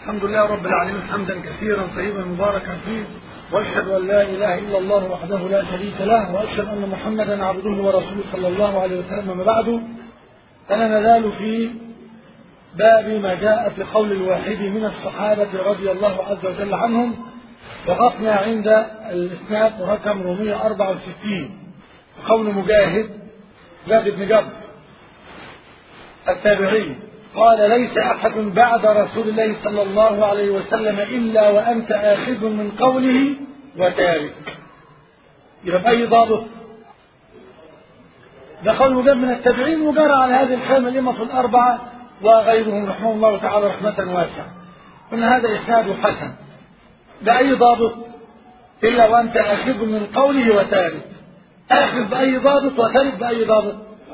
الحمد لله رب العالمين حمدا كثيرا طيبا مباركا فيه واشهد ان لا اله الا الله وحده لا شريك له واشهد ان محمدا عبده ورسوله صلى الله عليه وسلم ما بعد فلا نزال في باب ما جاء في قول الواحد من الصحابه رضي الله عز وجل عنهم وقفنا عند الاسناد رقم 464 قول مجاهد زاد بن جبر التابعي قال ليس أحد بعد رسول الله صلى الله عليه وسلم إلا وأنت آخذ من قوله وتارك يبقى بأي ضابط ده قول مجاب من التابعين وجرى على هذه الخامة الأمة الأربعة وغيرهم رحمه الله تعالى رحمة واسعة إن هذا إسناد حسن بأي ضابط إلا وأنت آخذ من قوله وتارك آخذ بأي ضابط وتارك بأي ضابط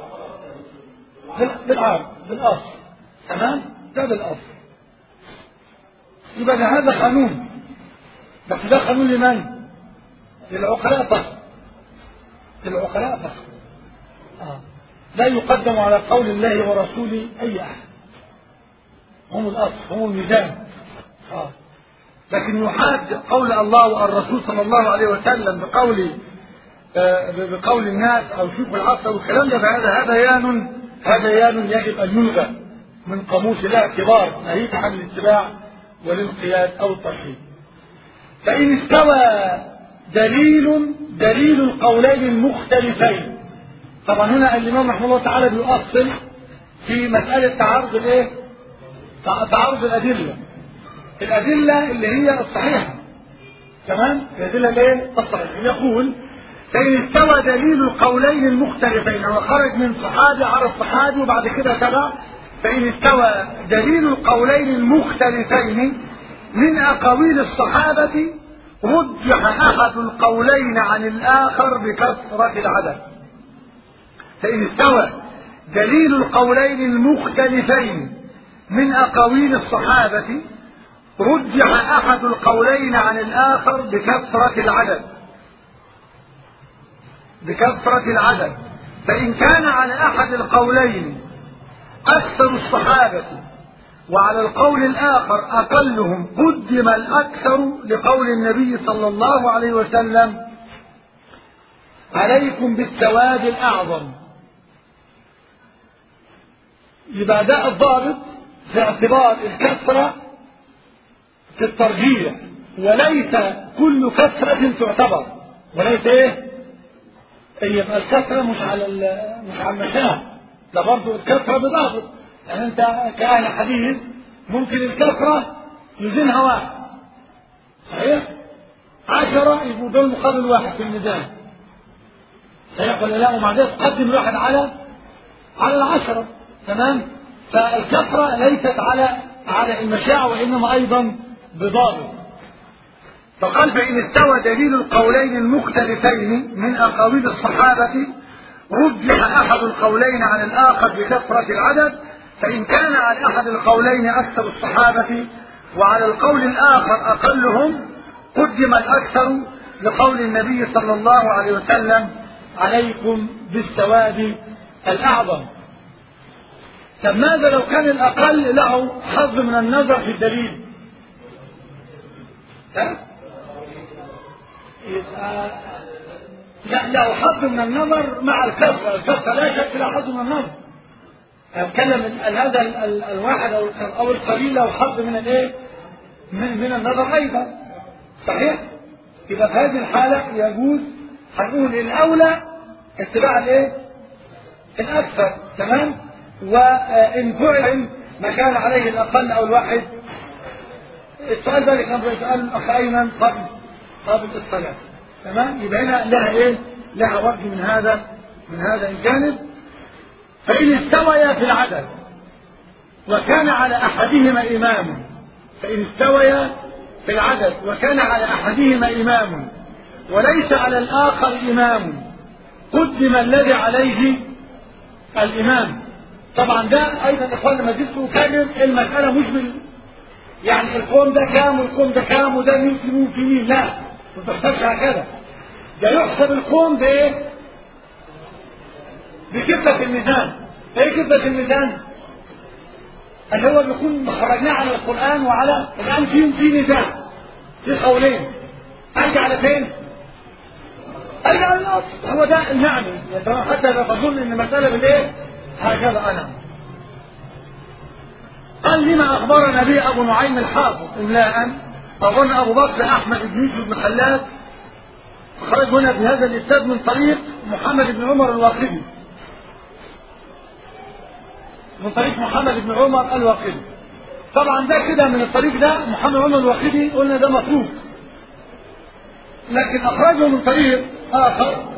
بالعرض بالأصل تمام ده بالاصل يبقى هذا قانون بس ده قانون لمن للعقلاء فقط للعقلاء فقط آه. لا يقدم على قول الله ورسوله اي احد هم الاصل هم الميزان آه. لكن يحاد قول الله والرسول صلى الله عليه وسلم بقول آه بقول الناس او شوف العصر والكلام ده فهذا هذيان هذيان يجب ان يلغى من قاموس الاعتبار ناهيك عن الاتباع والانقياد او الترحيب فان استوى دليل دليل القولين المختلفين طبعا هنا الامام رحمه الله تعالى بيؤصل في مساله تعارض الايه تعارض الادله الادله اللي هي الصحيحه تمام الادله الايه الصحيحه يقول فإن استوى دليل القولين المختلفين هو خرج من صحابي على الصحابي وبعد كده تبع فإن استوى دليل القولين المختلفين من أقاويل الصحابة رجح أحد القولين عن الآخر بكثرة العدد فإن استوى دليل القولين المختلفين من أقاويل الصحابة رجح أحد القولين عن الآخر بكثرة العدد بكثرة العدد فإن كان على أحد القولين أكثر الصحابة وعلى القول الآخر أقلهم قدم الأكثر لقول النبي صلى الله عليه وسلم عليكم بالسواد الأعظم يبقى ده الضابط في اعتبار الكثرة في الترجيح وليس كل كثرة تعتبر وليس ايه يبقى الكثرة مش على مش على المشاهد ده برضه الكثرة بضابط يعني انت كأهل حديث ممكن الكثرة يزنها واحد صحيح؟ عشرة يبقوا دول مقابل واحد في الميزان صحيح ولا لا ومع ذلك تقدم الواحد على على العشرة تمام؟ فالكثرة ليست على على المشاعر وإنما أيضا بضابط فقال فإن استوى دليل القولين المختلفين من أقاويل الصحابة رجح أحد القولين عن الآخر بكثرة العدد فإن كان على أحد القولين أكثر الصحابة وعلى القول الآخر أقلهم قدم الأكثر لقول النبي صلى الله عليه وسلم عليكم بالسواد الأعظم طب ماذا لو كان الأقل له حظ من النظر في الدليل يبقى لا له حظ من النظر مع الكثرة الكثرة لا شك له حظ من النظر اتكلم هذا الواحد او او القليل له حظ من الايه؟ من, من النظر ايضا صحيح؟ يبقى في هذه الحالة يجوز هنقول الاولى اتباع الايه؟ الاكثر تمام؟ وان فعل ما كان عليه الاقل او الواحد السؤال ذلك كان يسأل الاخ ايمن قبل قبل الصلاة تمام؟ يبقى هنا لها ايه؟ لها وجه من هذا من هذا الجانب فإن استويا في العدد وكان على أحدهما إمام فإن استويا في العدد وكان على أحدهما إمام وليس على الآخر إمام قدم الذي عليه الإمام طبعا ده أيضا إخواننا ما زلت أكرر المسألة مش بال يعني القوم ده كام والقوم ده كام وده مين في مين في مين لا ما تحسبش هكذا ده يحسب القوم بإيه؟ بكفة الميزان ايه كفة الميزان اللي هو بيكون خرجناه على القرآن وعلى الآن في في نزاع في قولين أرجع على فين؟ أرجع على الأصل هو ده المعنى يا ترى حتى لا تظن إن مسألة بالإيه؟ هكذا أنا قال لما أخبرنا به أبو نعيم الحافظ إملاء أظن أبو بكر أحمد بن يوسف بن خلاف خرج هنا في هذا الإسناد من طريق محمد بن عمر الواقدي من طريق محمد بن عمر الواقدي طبعا ده كده من الطريق ده محمد عمر الواقدي قلنا ده مطلوب لكن أخرجه من طريق آخر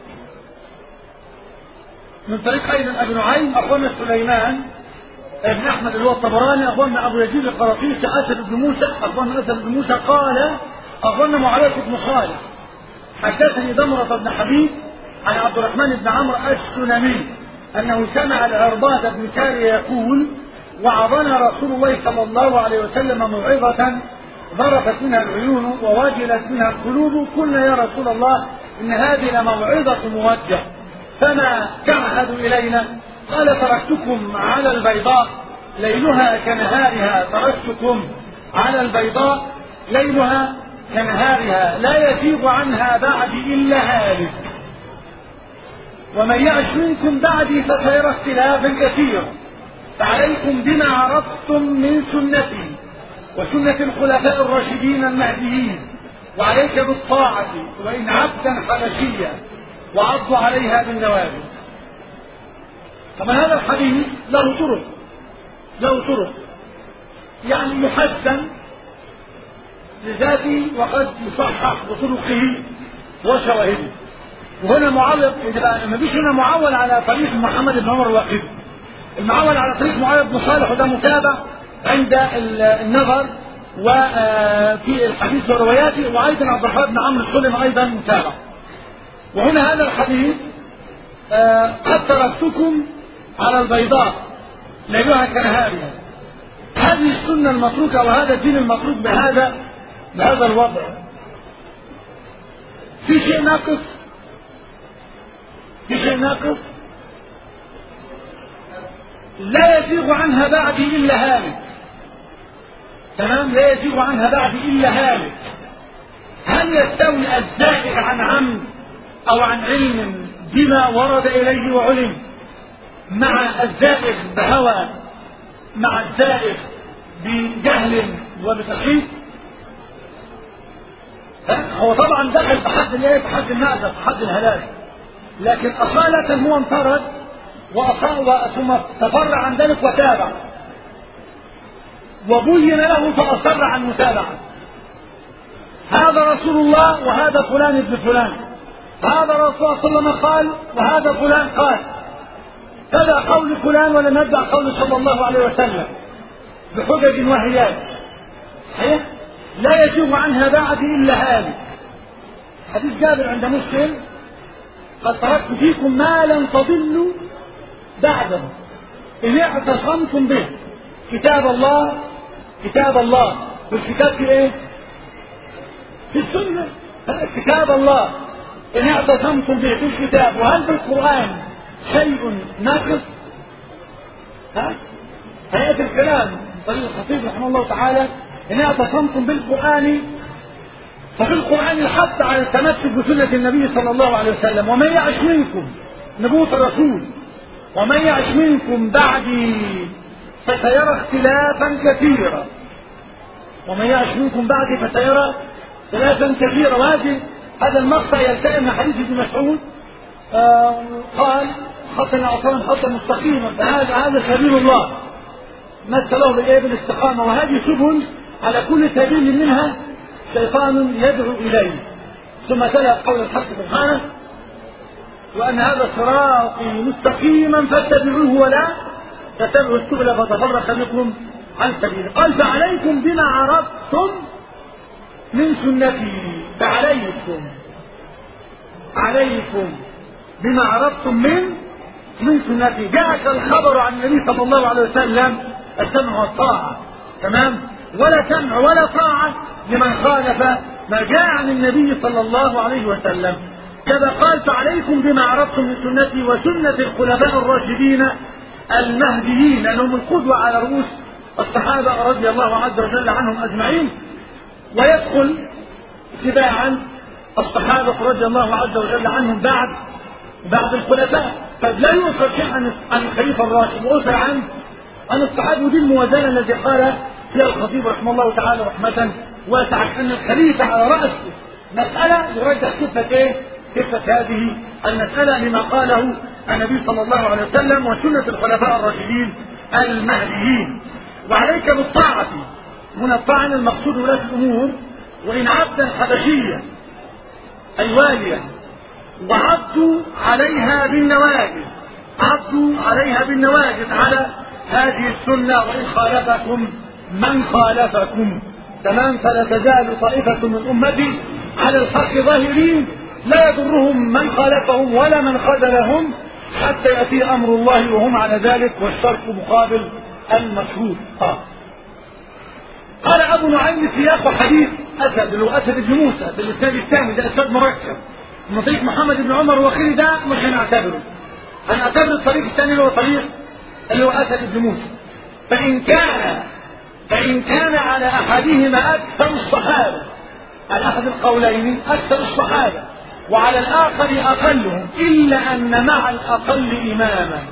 من طريق أيضا أبي نعيم أخونا سليمان ابن أحمد اللي هو الطبراني أخونا أبو يزيد القراطيسي أسد بن موسى أخونا أسد بن موسى قال أخونا معاوية بن صالح حدثني دمرة بن حبيب عن عبد الرحمن بن عمرو السلمي أنه سمع العرباض بن سارية يقول وعظنا رسول الله صلى الله عليه وسلم موعظة ظرفت منها العيون ووجلت منها القلوب قلنا يا رسول الله إن هذه لموعظة موجه فما تعهد إلينا قال تركتكم على البيضاء ليلها كنهارها تركتكم على البيضاء ليلها كنهارها لا يزيغ عنها بعد إلا هالك ومن يعش منكم بعدي فسيرى اختلافا كثيرا فعليكم بما عرفتم من سنتي وسنة الخلفاء الراشدين المهديين وعليك بالطاعة وإن عبدا حبشيا وعضوا عليها بالنوابل طبعا هذا الحديث له طرق له طرق يعني يحسن لذاته وقد يصحح بطرقه وشواهده وهنا معول ما فيش هنا معول على طريق محمد بن عمر الواقدي المعول على طريق معاويه بن صالح وده متابع عند النظر وفي الحديث ورواياته وايضا عبد الرحمن بن عمرو السلمي ايضا متابع وهنا هذا الحديث قد تركتكم على البيضاء ليلها كنهارها هذه السنة المتروكة وهذا الدين المتروك بهذا بهذا الوضع في شيء ناقص في شيء ناقص لا يزيغ عنها بعدي إلا هالك تمام لا يزيغ عنها بعدي إلا هالك هل يستوي الزائغ عن عمد أو عن علم بما ورد إليه وعلم مع الزائغ بهوى مع الزائغ بجهل وبتخيط هو طبعا دخل بحد الايه بحد المأزق بحد الهلاك لكن أصالة هو انطرد وأصاب ثم تفرع عن ذلك وتابع وبين له فأصر عن متابعة هذا رسول الله وهذا فلان ابن فلان هذا رسول الله صلى الله عليه وسلم قال وهذا فلان قال تبع قول فلان ولم يتبع قول صلى الله عليه وسلم بحجج وهيات صحيح لا يزيغ عنها بعد الا هالك حديث جابر عند مسلم قد تركت فيكم ما لن تضلوا بعده ان اعتصمتم به كتاب الله كتاب الله والكتاب في ايه في السنه كتاب الله ان اعتصمتم به في الكتاب وهل بالقران شيء ناقص ها هيئة الكلام من طريق الخطيب رحمه الله تعالى إن اعتصمتم بالقرآن ففي القرآن الحث على التمسك بسنة النبي صلى الله عليه وسلم ومن يعش منكم نبوة الرسول ومن يعش منكم بعدي فسيرى اختلافا كثيرا ومن يعش منكم بعدي فسيرى اختلافا كثيرا وهذه هذا المقطع يلتئم من حديث ابن مسعود آه قال خطنا أصلا خطا مستقيما فهذا هذا سبيل الله مثله بالايه بالاستقامه وهذه سبل على كل سبيل منها شيطان يدعو اليه ثم تلا قول الحق سبحانه وان هذا صراطي مستقيما فاتبعوه ولا تتبعوا السبل فتفرق بكم عن سبيله قال فعليكم بما عرفتم من سنتي فعليكم عليكم بما عرفتم من من سنتي جاءك الخبر عن النبي صلى الله عليه وسلم السمع والطاعة تمام ولا سمع ولا طاعة لمن خالف ما جاء عن النبي صلى الله عليه وسلم كذا قال فعليكم بما عرفتم من سنتي وسنة الخلفاء الراشدين المهديين لأنهم القدوة على رؤوس الصحابة رضي الله عز وجل عنهم أجمعين ويدخل تباعا الصحابة رضي الله عز وجل عنهم بعد بعد الخلفاء فلا يؤثر شيء عن عن الخليفة الراشد ويؤثر عن عن الصحابة ودي الموازنة التي قال فيها الخطيب رحمه الله تعالى رحمة واسعة أن الخليفة على رأس مسألة يرجح كفة إيه؟ كفة هذه المسألة لما قاله النبي صلى الله عليه وسلم وسنة الخلفاء الراشدين المهديين وعليك بالطاعة هنا الطاعة المقصود ولاة الأمور وإن عبدا حبشيا أي واليا وعضوا عليها بالنواجذ عضوا عليها بالنواجذ على هذه السنة وإن خالفكم من خالفكم تمام فلا تزال طائفة من أمتي على الحق ظاهرين لا يضرهم من خالفهم ولا من خذلهم حتى يأتي أمر الله وهم على ذلك والشرط مقابل المشروط آه. قال أبو نعيم سياق حديث أسد اللي هو أسد بن موسى في الإسناد الثاني ده إسناد مركب من طريق محمد بن عمر وخيري ده مش هنعتبره هنعتبر الطريق الثاني اللي هو طريق اللي هو أسد بن موسى فإن كان فإن كان على أحدهما أكثر الصحابة على أحد القولين أكثر الصحابة وعلى الآخر أقلهم إلا أن مع الأقل إماما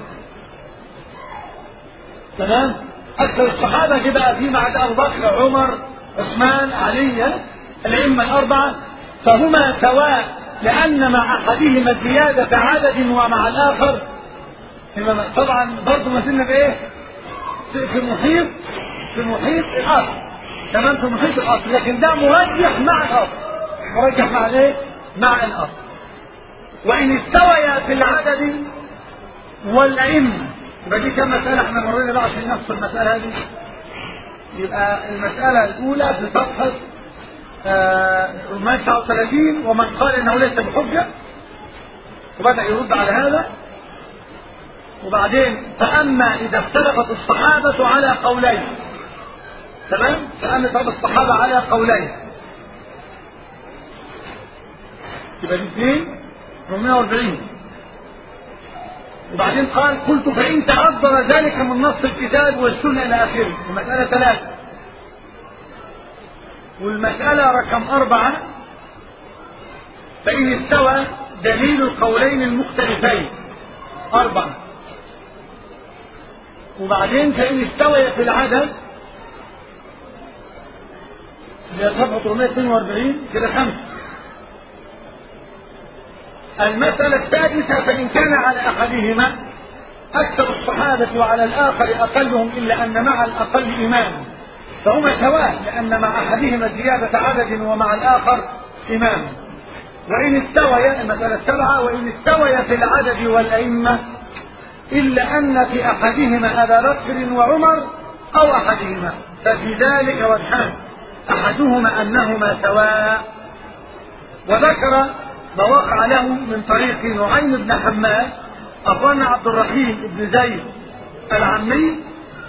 تمام أكثر الصحابة كده في بعد أبو بكر عمر عثمان علي الأئمة الأربعة فهما سواء لأن مع أحدهما زيادة عدد ومع الآخر طبعا برضه ما زلنا بإيه؟ في محيط في محيط الأصل تمام في محيط الأصل لكن ده مرجح مع الأصل مرجح مع الإيه؟ مع الأصل وإن استويا في العدد والأئمة يبقى دي كم مسألة احنا مرينا بقى عشان نفصل المسألة هذه يبقى المسألة الأولى في صفحة آه 39 ومن قال انه ليس بحجة وبدأ يرد على هذا وبعدين فأما إذا اختلفت الصحابة على قولين تمام فأما اختلف الصحابة على قولين يبقى دي اثنين 440 وبعدين قال قلت فإن تعذر ذلك من نص الكتاب والسنة إلى آخره المسألة ثلاثة والمسألة رقم أربعة فإن استوى دليل القولين المختلفين أربعة وبعدين فإن استوي في العدد اللي صفحة 442 كده خمسة المسألة السادسة فإن كان على أحدهما أكثر الصحابة وعلى الآخر أقلهم إلا أن مع الأقل إمام فهما سواء لأن مع أحدهما زيادة عدد ومع الآخر إمام وإن استوي المسألة السبعة وإن استوي في العدد والأئمة إلا أن في أحدهما أبا بكر وعمر أو أحدهما ففي ذلك وجهان أحدهما أنهما سواء وذكر ما وقع له من طريق نعيم بن حماد أخوانا عبد الرحيم بن زيد العمي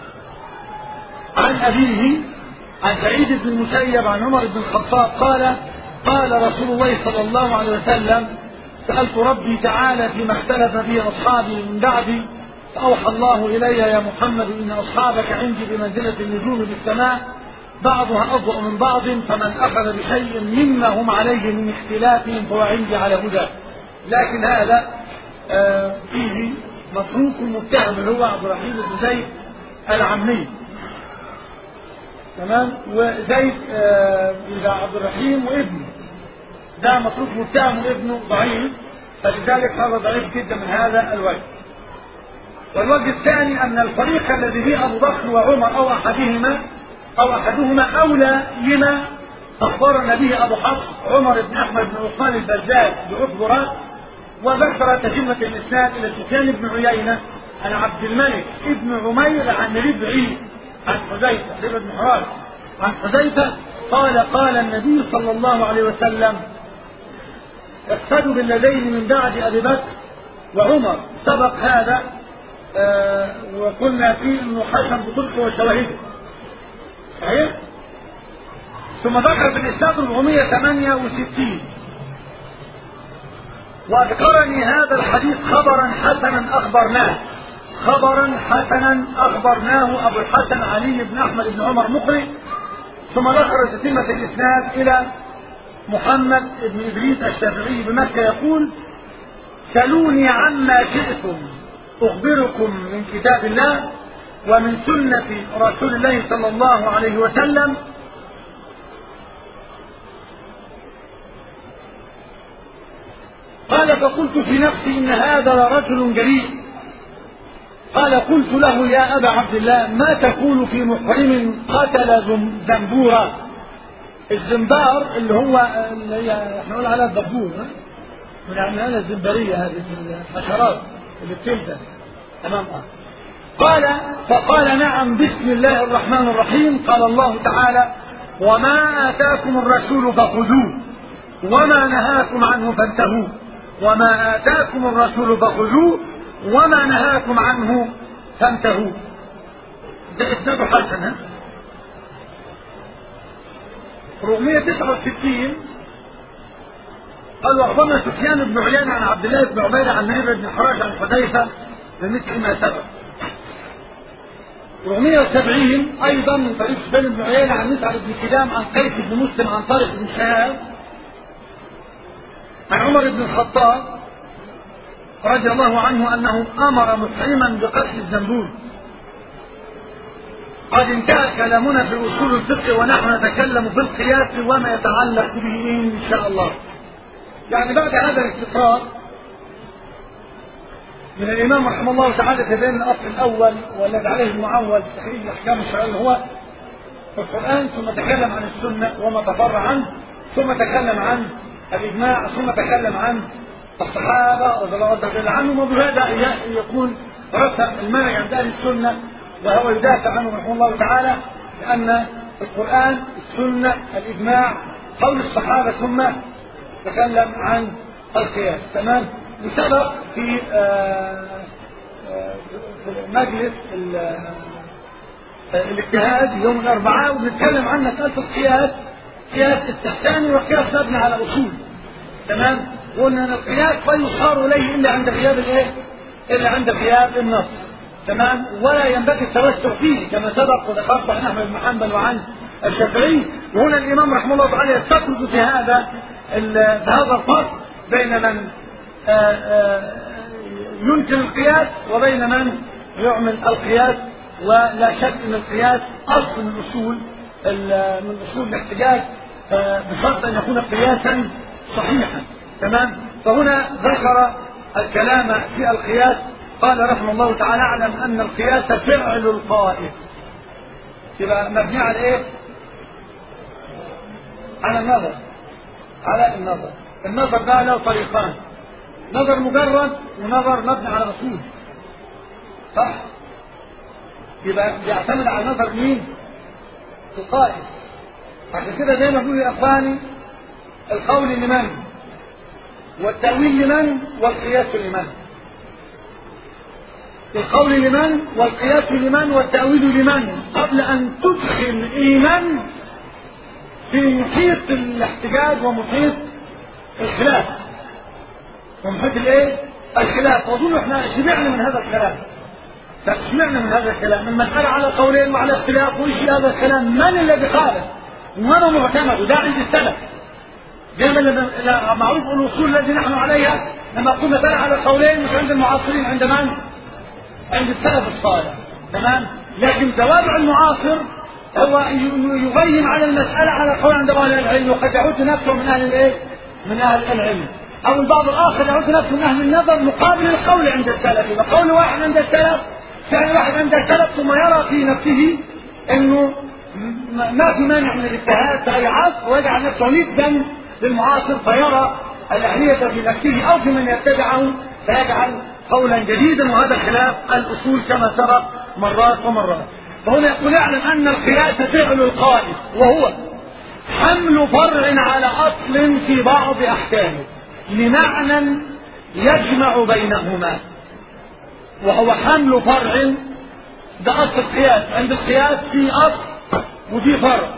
عن أبيه عن سعيد بن المسيب عن عمر بن الخطاب قال قال رسول الله صلى الله عليه وسلم سألت ربي تعالى فيما اختلف به أصحابي من بعدي فأوحى الله إلي يا محمد إن أصحابك عندي بمنزلة النجوم بالسماء بعضها أضوأ من بعض فمن أخذ بشيء مما هم عليه من اختلافهم فهو عندي على هدى لكن هذا آه فيه متروك متهم اللي هو عبد الرحيم بن زيد العمي تمام وزيد آه إذا عبد الرحيم وابنه ده متروك متهم وابنه ضعيف فلذلك هذا ضعيف جدا من هذا الوجه والوجه الثاني أن الفريق الذي فيه أبو بكر وعمر أو أحدهما أو أحدهما أولى لما أخبرنا به أبو حفص عمر بن أحمد بن عثمان البزاز بعبرة وذكر تتمة الإسناد إلى سفيان بن عيينة عن عبد الملك ابن عمير عن ربعي عن حذيفة ربع بن حراس عن حذيفة قال قال النبي صلى الله عليه وسلم اقصدوا بالذين من بعد أبي بكر وعمر سبق هذا آه وقلنا فيه انه حسن بطرق وشواهده صحيح ثم ذكر في الإسناد 468 وأذكرني هذا الحديث خبرا حسنا أخبرناه خبرا حسنا أخبرناه أبو الحسن علي بن أحمد بن عمر مقري ثم ذكر تتمة الإسناد إلى محمد بن إدريس الشافعي بمكة يقول سلوني عما شئتم أخبركم من كتاب الله ومن سنة رسول الله صلى الله عليه وسلم قال فقلت في نفسي إن هذا لرجل جريء قال قلت له يا أبا عبد الله ما تقول في محرم قتل زنبورا الزنبار اللي هو اللي هي احنا نقول عليها الدبور من عملها الزنبرية هذه الحشرات اللي بتلزق تمام اه قال فقال نعم بسم الله الرحمن الرحيم قال الله تعالى وما آتاكم الرسول فخذوه وما نهاكم عنه فانتهوا وما آتاكم الرسول فخذوه وما نهاكم عنه فانتهوا ده إسناد حسن ها 469 قال واخبرنا سفيان بن عيان عن عبد الله بن عبيده عن نهر بن حراش عن حذيفه بمثل ما سبق 470 ايضا من طريق سفيان بن عيينه عن مسعد بن كلام عن قيس بن مسلم عن طارق بن شهاب عن عمر بن الخطاب رضي الله عنه انه امر محرما بقتل الزنبور قد انتهى كلامنا في اصول الفقه ونحن نتكلم في القياس وما يتعلق به ان شاء الله يعني بعد هذا الاستقرار من الامام رحمه الله تعالى تبين الاصل الاول والذي عليه المعول في تحرير الاحكام الشرعيه هو القران ثم تكلم عن السنه وما تفرع عنه ثم تكلم عن الاجماع ثم تكلم عن الصحابه رضي الله تعالى عنهم وبهذا يكون رسم المنهج عند اهل السنه وهو يدافع عنه رحمه الله تعالى لان القران السنه الاجماع قول الصحابه ثم تكلم عن القياس تمام وسبق في آآ آآ في مجلس الاجتهاد يوم الاربعاء وبنتكلم عن مساله القياس قياس استحساني وقياس مبني على اصول تمام قلنا ان القياس لا يصار اليه الا عند غياب الايه؟ الا عند غياب النص تمام ولا ينبغي التوسع فيه كما سبق وذكرت عن احمد بن حنبل وعن الشافعي وهنا الامام رحمه الله تعالى يستطرد في هذا في هذا الفصل بين من آآ آآ ينكر القياس وبين من يعمل القياس ولا شك ان القياس اصل من اصول من اصول الاحتجاج بشرط ان يكون قياسا صحيحا تمام فهنا ذكر الكلام في القياس قال رحمه الله تعالى اعلم ان القياس فعل القائس يبقى مبني على ايه؟ على النظر على النظر النظر ده له طريقان نظر مجرد ونظر مبني على اصول صح يبقى بيعتمد على نظر مين القائد عشان كده زي ما بيقول يا اخواني القول لمن والتأويل لمن والقياس لمن القول لمن والقياس لمن والتأويل لمن قبل أن تدخل إيمان في محيط الاحتجاج ومحيط الخلاف ومحيط الايه؟ الخلاف واظن احنا شبعنا من هذا الكلام شبعنا من هذا الكلام المسألة على قولين وعلى اختلاف وايش هذا الكلام من الذي قاله وما معتمد وده عند السلف دائما معروف الاصول التي نحن عليها لما قلنا ترى على قولين مش عند المعاصرين عند من؟ عند السلف الصالح تمام؟ لكن توابع المعاصر هو يغيم على المسألة على قول عند أهل العلم وقد يعود نفسه من أهل الإيه؟ من أهل العلم أو البعض الآخر يعود نفسه من أهل النظر مقابل القول عند السلف وقول واحد عند السلف فعل واحد عند السلف ثم يرى في نفسه أنه ما في مانع من الاجتهاد في أي عصر ويجعل نفسه ندا للمعاصر فيرى الأهلية في نفسه أو في من يتبعه فيجعل قولا جديدا وهذا خلاف الأصول كما سبق مرات ومرات فهنا يقول اعلم ان القياس فعل القائس وهو حمل فرع على اصل في بعض احكامه لمعنى يجمع بينهما وهو حمل فرع ده اصل القياس عند القياس في اصل وفي فرع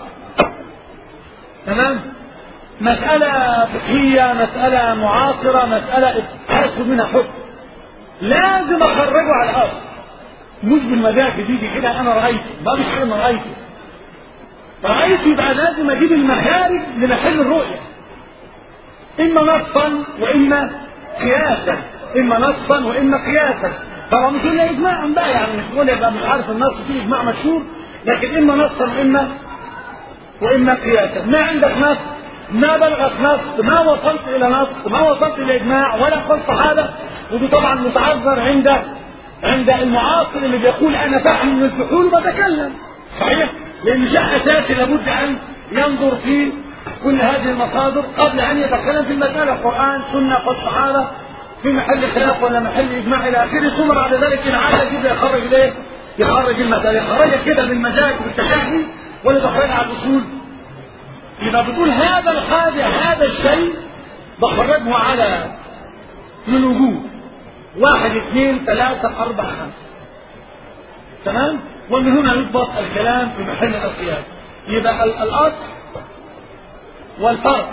تمام مسألة فقهية مسألة معاصرة مسألة أخذ منها حكم لازم أخرجه على الأصل مش بالمزاج بيجي كده انا رايته ما مش انا رايته رايته يبقى لازم اجيب المخارج لمحل الرؤيه اما نصا واما قياسا اما نصا واما قياسا طبعا مش قلنا اجماعا بقى يعني مش نقول يبقى مش عارف النص فيه اجماع مشهور لكن اما نصا واما واما قياسا ما عندك نص ما بلغت نص ما وصلت الى نص ما وصلت الى اجماع ولا قلت صحابه ودي طبعا متعذر عند عند المعاصر اللي بيقول انا فاهم من الفحول وبتكلم صحيح لان شيء اساسي لابد ان ينظر في كل هذه المصادر قبل ان يتكلم في المساله قران سنه قول صحابه في محل خلاف ولا محل اجماع الى اخره ثم بعد ذلك ان عاد يبدا يخرج الايه؟ يخرج المساله يخرجها كده بالمزاج والتشهي ولا يخرجها على الاصول يبقى بتقول هذا الحاجة هذا الشيء بخرجه على من وجوه واحد اثنين ثلاثة أربعة خمسة تمام ومن هنا يضبط الكلام في محل القياس يبقى الأصل والفرع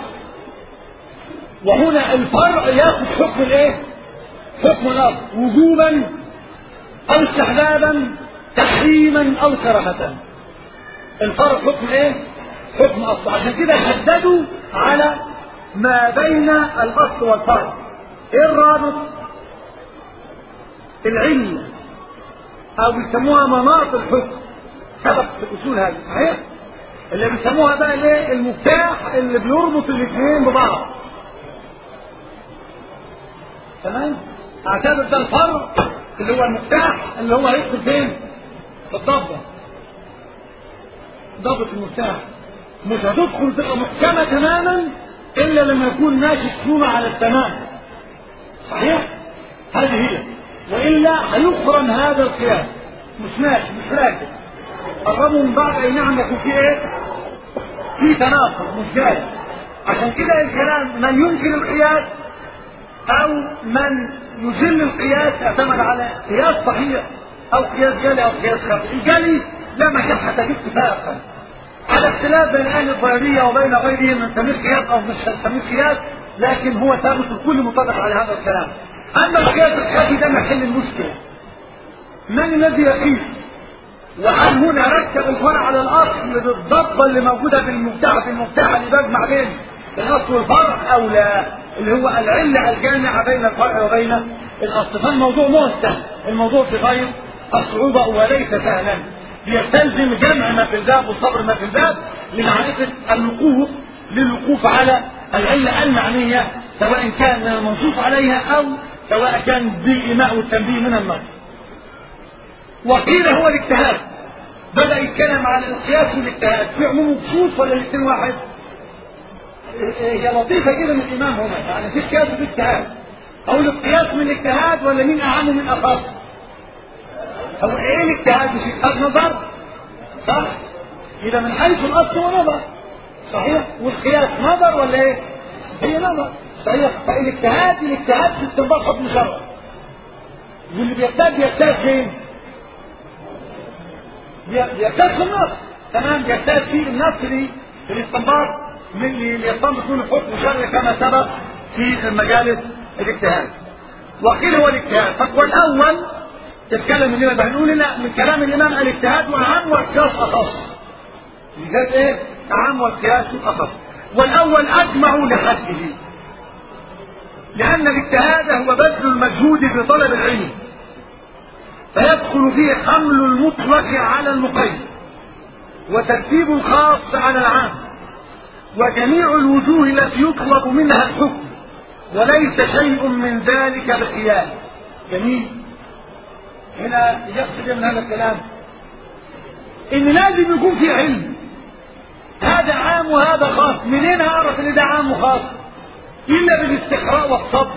وهنا الفرع ياخذ حكم الايه؟ حكم الأصل وجوبا أو استحبابا تحريما أو كراهة الفرع حكم ايه؟ حكم أصل عشان كده شددوا على ما بين الأصل والفرع إيه الرابط العلم أو بيسموها مناط الحكم سبق في الأصول هذه صحيح اللي بيسموها بقى الايه المفتاح اللي بيربط الاثنين ببعض تمام اعتبر ده الفرع اللي هو المفتاح اللي هو هيدخل فين في الضبط ضبط المفتاح مش هتدخل تبقى محكمة تماما إلا لما يكون ماشي السنة على التمام صحيح؟ هذه هي وإلا هيخرم هذا القياس مش ماشي مش راكب قربوا من بعض أي نعم يكون في إيه؟ في تناقض مش جاي عشان كده الكلام من ينكر القياس أو من يذل القياس اعتمد على قياس صحيح أو قياس جلي أو قياس خفي الجلي لا مشحة اتفاقا على اختلاف بين اهل الظاهريه وبين غيرهم من تمييز قياس او مش تمييز قياس لكن هو ثابت الكل متفق على هذا الكلام اما القياس الخفي ده محل المشكله من الذي يقيس وهل هنا ركب الفرع على الاصل بالضبه اللي موجوده في المفتاح في المفتاح اللي بيجمع بين الاصل والفرع او لا اللي هو العله الجامعه بين الفرع وبين الاصل فالموضوع مو سهل الموضوع في غايه الصعوبه وليس سهلا يستلزم جمع ما في الباب وصبر ما في الباب لمعرفة الوقوف للوقوف على العلة المعنية سواء كان من المنصوص عليها أو سواء كان بالإيماء والتنبيه من النص وقيل هو الاجتهاد بدأ يتكلم على القياس والاجتهاد في عموم خصوص ولا الاثنين واحد؟ هي لطيفة كده من الإمام هنا يعني في قياس وفي اجتهاد أو القياس من الاجتهاد ولا مين أعم من أخص؟ هو ايه الاجتهاد مش اجتهاد نظر صح اذا من حيث الاصل ونظر صحيح والقياس نظر ولا ايه هي نظر صحيح فالاجتهاد الاجتهاد في استنباط حكم شرعي واللي بيجتهد بيجتهد فين بيجتهد في النص تمام بيجتهد في النص دي في الاستنباط من ليستنبط من الحكم الشرعي كما سبق في مجالس الاجتهاد وقيل هو الاجتهاد فالأول تتكلم الإمام بنقول لا من كلام الإمام الاجتهاد وأعم والقياس أخص الاجتهاد إيه؟ أعم والقياس أخص والأول أجمع لحده لأن الاجتهاد هو بذل المجهود في طلب العلم فيدخل فيه حمل المطلق على المقيد وترتيب الخاص على العام وجميع الوجوه التي يطلب منها الحكم وليس شيء من ذلك بخيال جميل هنا يقصد من هذا الكلام ان لازم يكون في علم هذا عام وهذا خاص منين اعرف ان ده عام وخاص الا بالاستقراء والصبر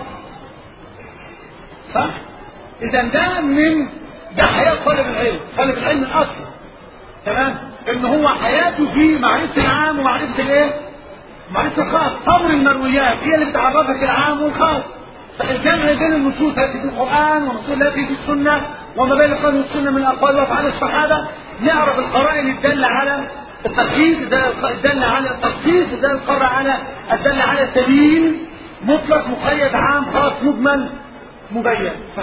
صح اذا ده من ده حياه طالب العلم طالب العلم الاصل تمام ان هو حياته في معرفه العام ومعرفه الايه معرفه الخاص صبر المرويات هي اللي بتعرفك العام والخاص فالجمع بين النصوص التي في القرآن والنصوص التي في السنة وما بين القرآن والسنة من الأقوال وأفعال الصحابة نعرف القرائن الدالة على التخصيص الدالة على التخصيص الدالة على الدالة على التبيين مطلق مقيد عام خاص مجمل مبين صحيح؟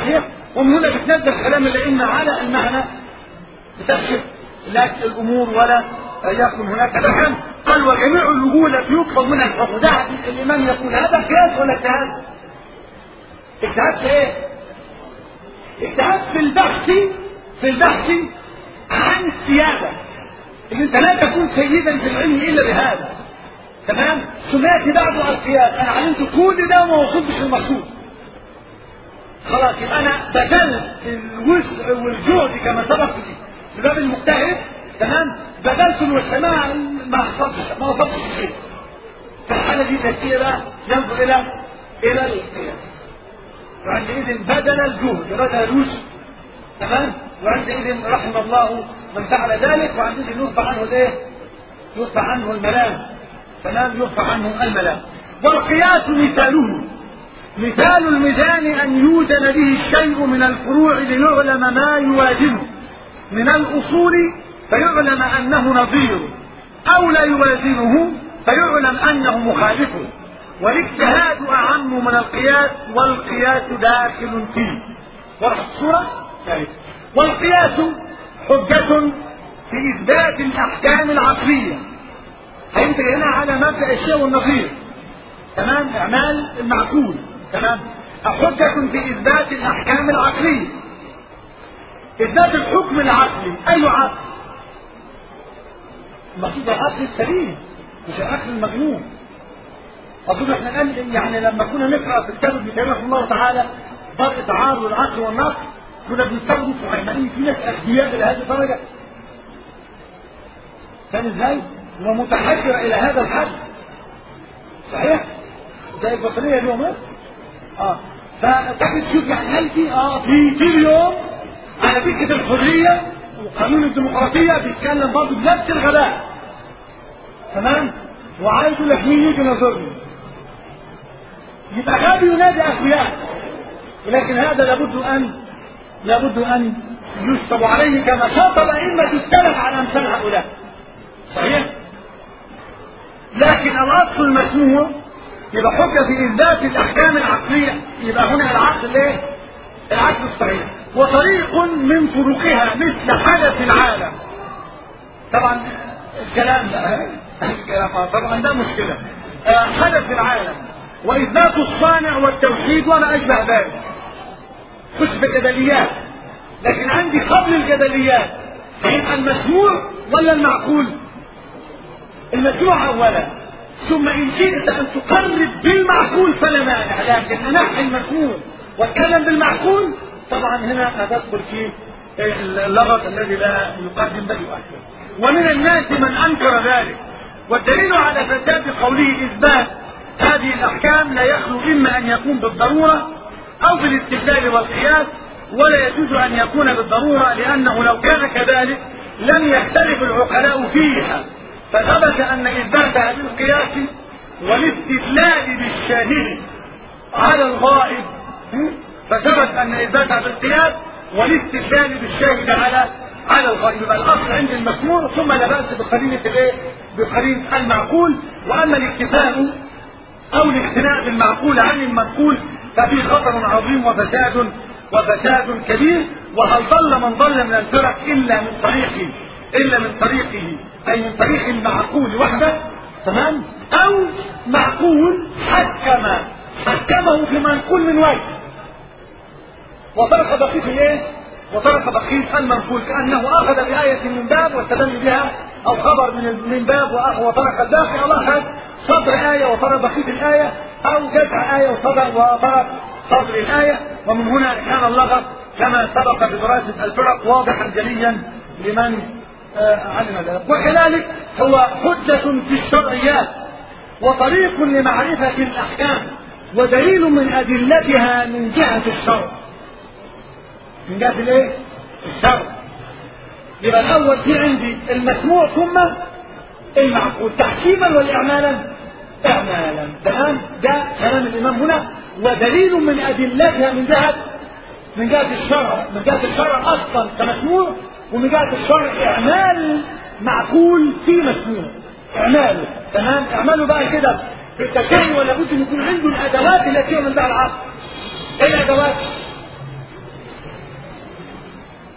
ومن هنا بتنزل كلام الائمه على المعنى بتكشف لا الامور ولا يكن هناك لحن قال وجميع الوجوه التي يطلب منها الحكم ده الامام يقول هذا قياس ولا اجتهاد؟ اجتهاد في ايه؟ اجتهاد في البحث في البحث عن السياده ان انت لا تكون سيدا في العلم الا بهذا تمام ثم ياتي بعده القياس انا علمت كل ده وما وصلتش للمقصود خلاص يبقى انا بذلت الوسع والجهد كما سبق في باب المجتهد تمام بذلت الوسع ما ما حصلتش ما وصلتش شيء في الحاله دي تسير ينظر الى الى القياس وعندئذ بدل الجهد بدل الوسع تمام وعندئذ رحم الله من فعل ذلك وعندئذ يرفع عنه الايه؟ يرفع عنه الملام تمام يرفع عنه الملام والقياس مثاله مثال الميزان أن يوزن به الشيء من الفروع ليعلم ما يوازنه من الأصول فيعلم أنه نظير أو لا يوازنه فيعلم أنه مخالفه والاجتهاد أعم من القياس والقياس داخل فيه واضح الصورة؟ والقياس حجة في إثبات الأحكام العقلية هينتج هنا على مبدأ الشيء والنظير تمام إعمال المعقول تمام حجة في إثبات الأحكام العقلية إثبات الحكم العقلي أي عقل المقصود العقل السليم مش العقل المجنون أظن احنا الآن يعني لما كنا نقرأ في كتاب ابن تيمية رحمه الله تعالى فرق تعارض العقل والنقل كنا بنستخدم فهمانين في ناس أغبياء إلى هذه الدرجة كان ازاي؟ ومتحجرة إلى هذا الحد صحيح؟ زي البطارية اليوم اه فتجد تشوف يعني هل في اه في في اليوم على فكره الحريه وقانون الديمقراطيه بيتكلم برضه بنفس الغباء تمام وعايز يقول لك مين يجي نظرني يبقى غبي ينادي اخوياه ولكن هذا لابد ان لابد ان يشطب عليه كما شطب ائمه السلف على امثال هؤلاء صحيح لكن الاصل المسموع يبقى حجة في إثبات الأحكام العقلية يبقى هنا العقل إيه؟ العقل الصحيح وطريق من طرقها مثل حدث العالم طبعا الكلام ده الكلام طبعا ده مشكلة حدث العالم وإثبات الصانع والتوحيد وما أشبه ذلك خش في الجدليات لكن عندي قبل الجدليات يبقى المسموع ولا المعقول؟ المسموع أولا ثم إن شئت أن تقرب بالمعقول فلا مانع لكن أنحي المسموع واتكلم بالمعقول طبعا هنا هتدخل في اللغط الذي لا يقدم بل يؤثر ومن الناس من أنكر ذلك والدليل على فساد قوله إثبات هذه الأحكام لا يخلو إما أن يكون بالضرورة أو بالاستدلال والقياس ولا يجوز أن يكون بالضرورة لأنه لو كان كذلك لم يختلف العقلاء فيها فثبت ان اثباتها بالقياس والاستدلال بالشاهد على الغائب فثبت ان اثباتها بالقياس والاستدلال بالشاهد على على الغائب يبقى الاصل عند المسموع ثم لا باس بقرينه الايه؟ بقرينه المعقول واما الاكتفاء او الاقتناء بالمعقول عن المنقول ففي خطر عظيم وفساد وفساد كبير وهل ضل من ضل من الفرق الا من طريقه الا من طريقه اي من طريق المعقول وحده تمام او معقول حكم حكمه في منقول من وجه وترك بقيه الايه وترك بقيه المنقول كانه اخذ بايه من باب واستدل بها او خبر من من باب وترك الباقي او اخذ صدر ايه وترك بقيه الايه او جزء ايه وصدر وترك صدر الايه ومن هنا كان اللغط كما سبق بدراسه الفرق واضحا جليا لمن علم ذلك وكذلك هو حجة في الشرعيات وطريق لمعرفة الأحكام ودليل من أدلتها من جهة الشرع من جهة الايه؟ الشرع يبقى الأول في عندي المسموع ثم المعقول تحكيما ولا إعمالا؟ إعمالا تمام ده كلام الإمام هنا ودليل من أدلتها من جهة من جهة الشرع من جهة الشرع أصلا كمسموع ومن جهة الشرع إعمال معقول في مسموع إعماله تمام إعماله بقى كده في التشريع ولا بد أن يكون عنده الأدوات التي يعمل بها العقل إيه الأدوات؟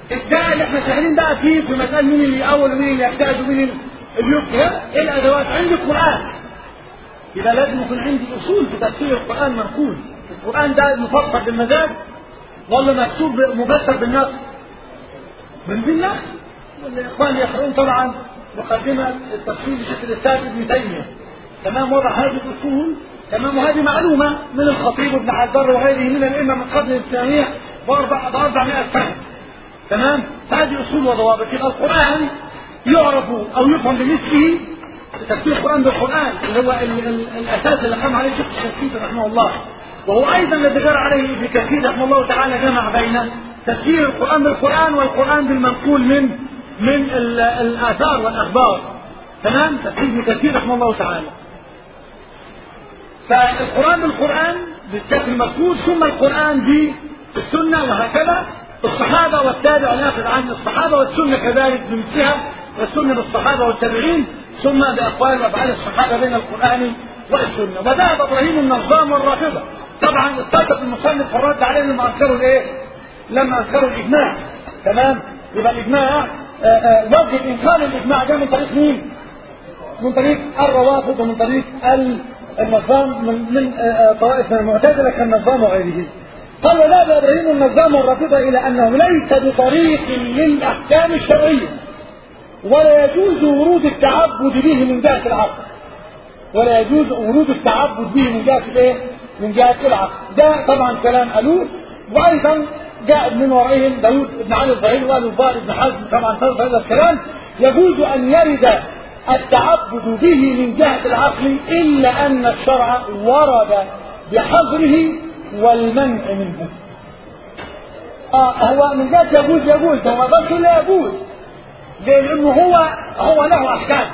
ده اللي احنا شغالين بقى فيه في مسألة مين اللي أول ومين اللي يجتهد ومين اللي يبقى ايه الأدوات عندي القرآن يبقى لازم يكون عندي أصول في تفسير القرآن منقول القرآن ده مفسر بالمزاج ولا مكتوب مفسر بالنص من بالنص والإخوان يقرؤون طبعا مقدمة التفسير لشيخ الإسلام ابن تيمية تمام وضع هذه الأصول تمام وهذه معلومة من الخطيب ابن حجر وغيره من الأئمة من قبل الإسلامية بأربع بأربعمائة سنة تمام هذه أصول وضوابط يبقى القرآن يعرف أو يفهم بمثله تفسير القرآن بالقرآن اللي هو ال ال الأساس اللي قام عليه الشيخ الشنقيطي رحمه الله وهو أيضا الذي جرى عليه ابن كثير رحمه الله تعالى جمع بين تفسير القرآن بالقرآن والقرآن بالمنقول من من الآثار والأخبار تمام تفسير ابن كثير رحمه الله تعالى فالقرآن بالقرآن بالشكل المذكور ثم القرآن بالسنة وهكذا الصحابة والتابع ناخذ عن الصحابة والسنة كذلك بمثلها والسنة بالصحابة والتابعين ثم بأقوال وأفعال الصحابة بين القرآن والسنة وذهب إبراهيم النظام والرافضة طبعا اتفق المصنف في الرد عليهم لما أنكروا الإيه؟ لما أنكروا الإجماع تمام؟ يبقى الإجماع وجه إنكار الإجماع ده من طريق مين؟ من طريق الروافض ومن طريق النظام من, من طوائف من المعتزلة كالنظام وغيره قال وذهب ابراهيم النظام والرافضه الى انه ليس بطريق للاحكام الشرعيه ولا يجوز ورود التعبد به من جهه العقل ولا يجوز ورود التعبد به من جهه الايه؟ من جهه العقل ده طبعا كلام قالوه وايضا جاء من ورائهم داوود بن علي الظاهري وقال الظاهر بن حزم طبعا فرض هذا الكلام يجوز ان يرد التعبد به من جهه العقل الا ان الشرع ورد بحظره والمنع منه آه هو من ذات يجوز يجوز هو بس لا يجوز لانه هو هو له احكام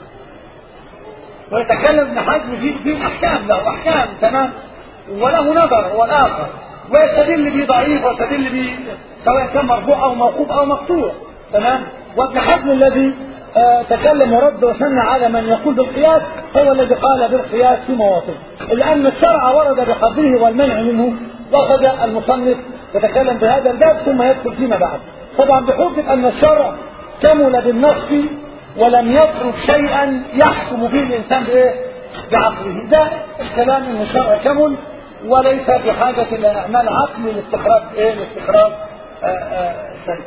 ويتكلم ابن حزم في في احكام له احكام تمام وله نظر هو الاخر ويستدل به ضعيف ويستدل به سواء كان مرفوع او موقوف او مقطوع تمام وابن حزم الذي آه تكلم ورد وثنى على من يقول بالقياس هو الذي قال بالقياس في مواطن لأن الشرع ورد بقدره والمنع منه وأخذ المصنف يتكلم بهذا الباب ثم يدخل فيما بعد طبعا بحجة أن الشرع كمل بالنص ولم يترك شيئا يحكم فيه الإنسان بإيه؟ بعقله ده الكلام أن الشرع كمل وليس بحاجة إلى أعمال عقل لاستخراج إيه؟ لاستخراج شيء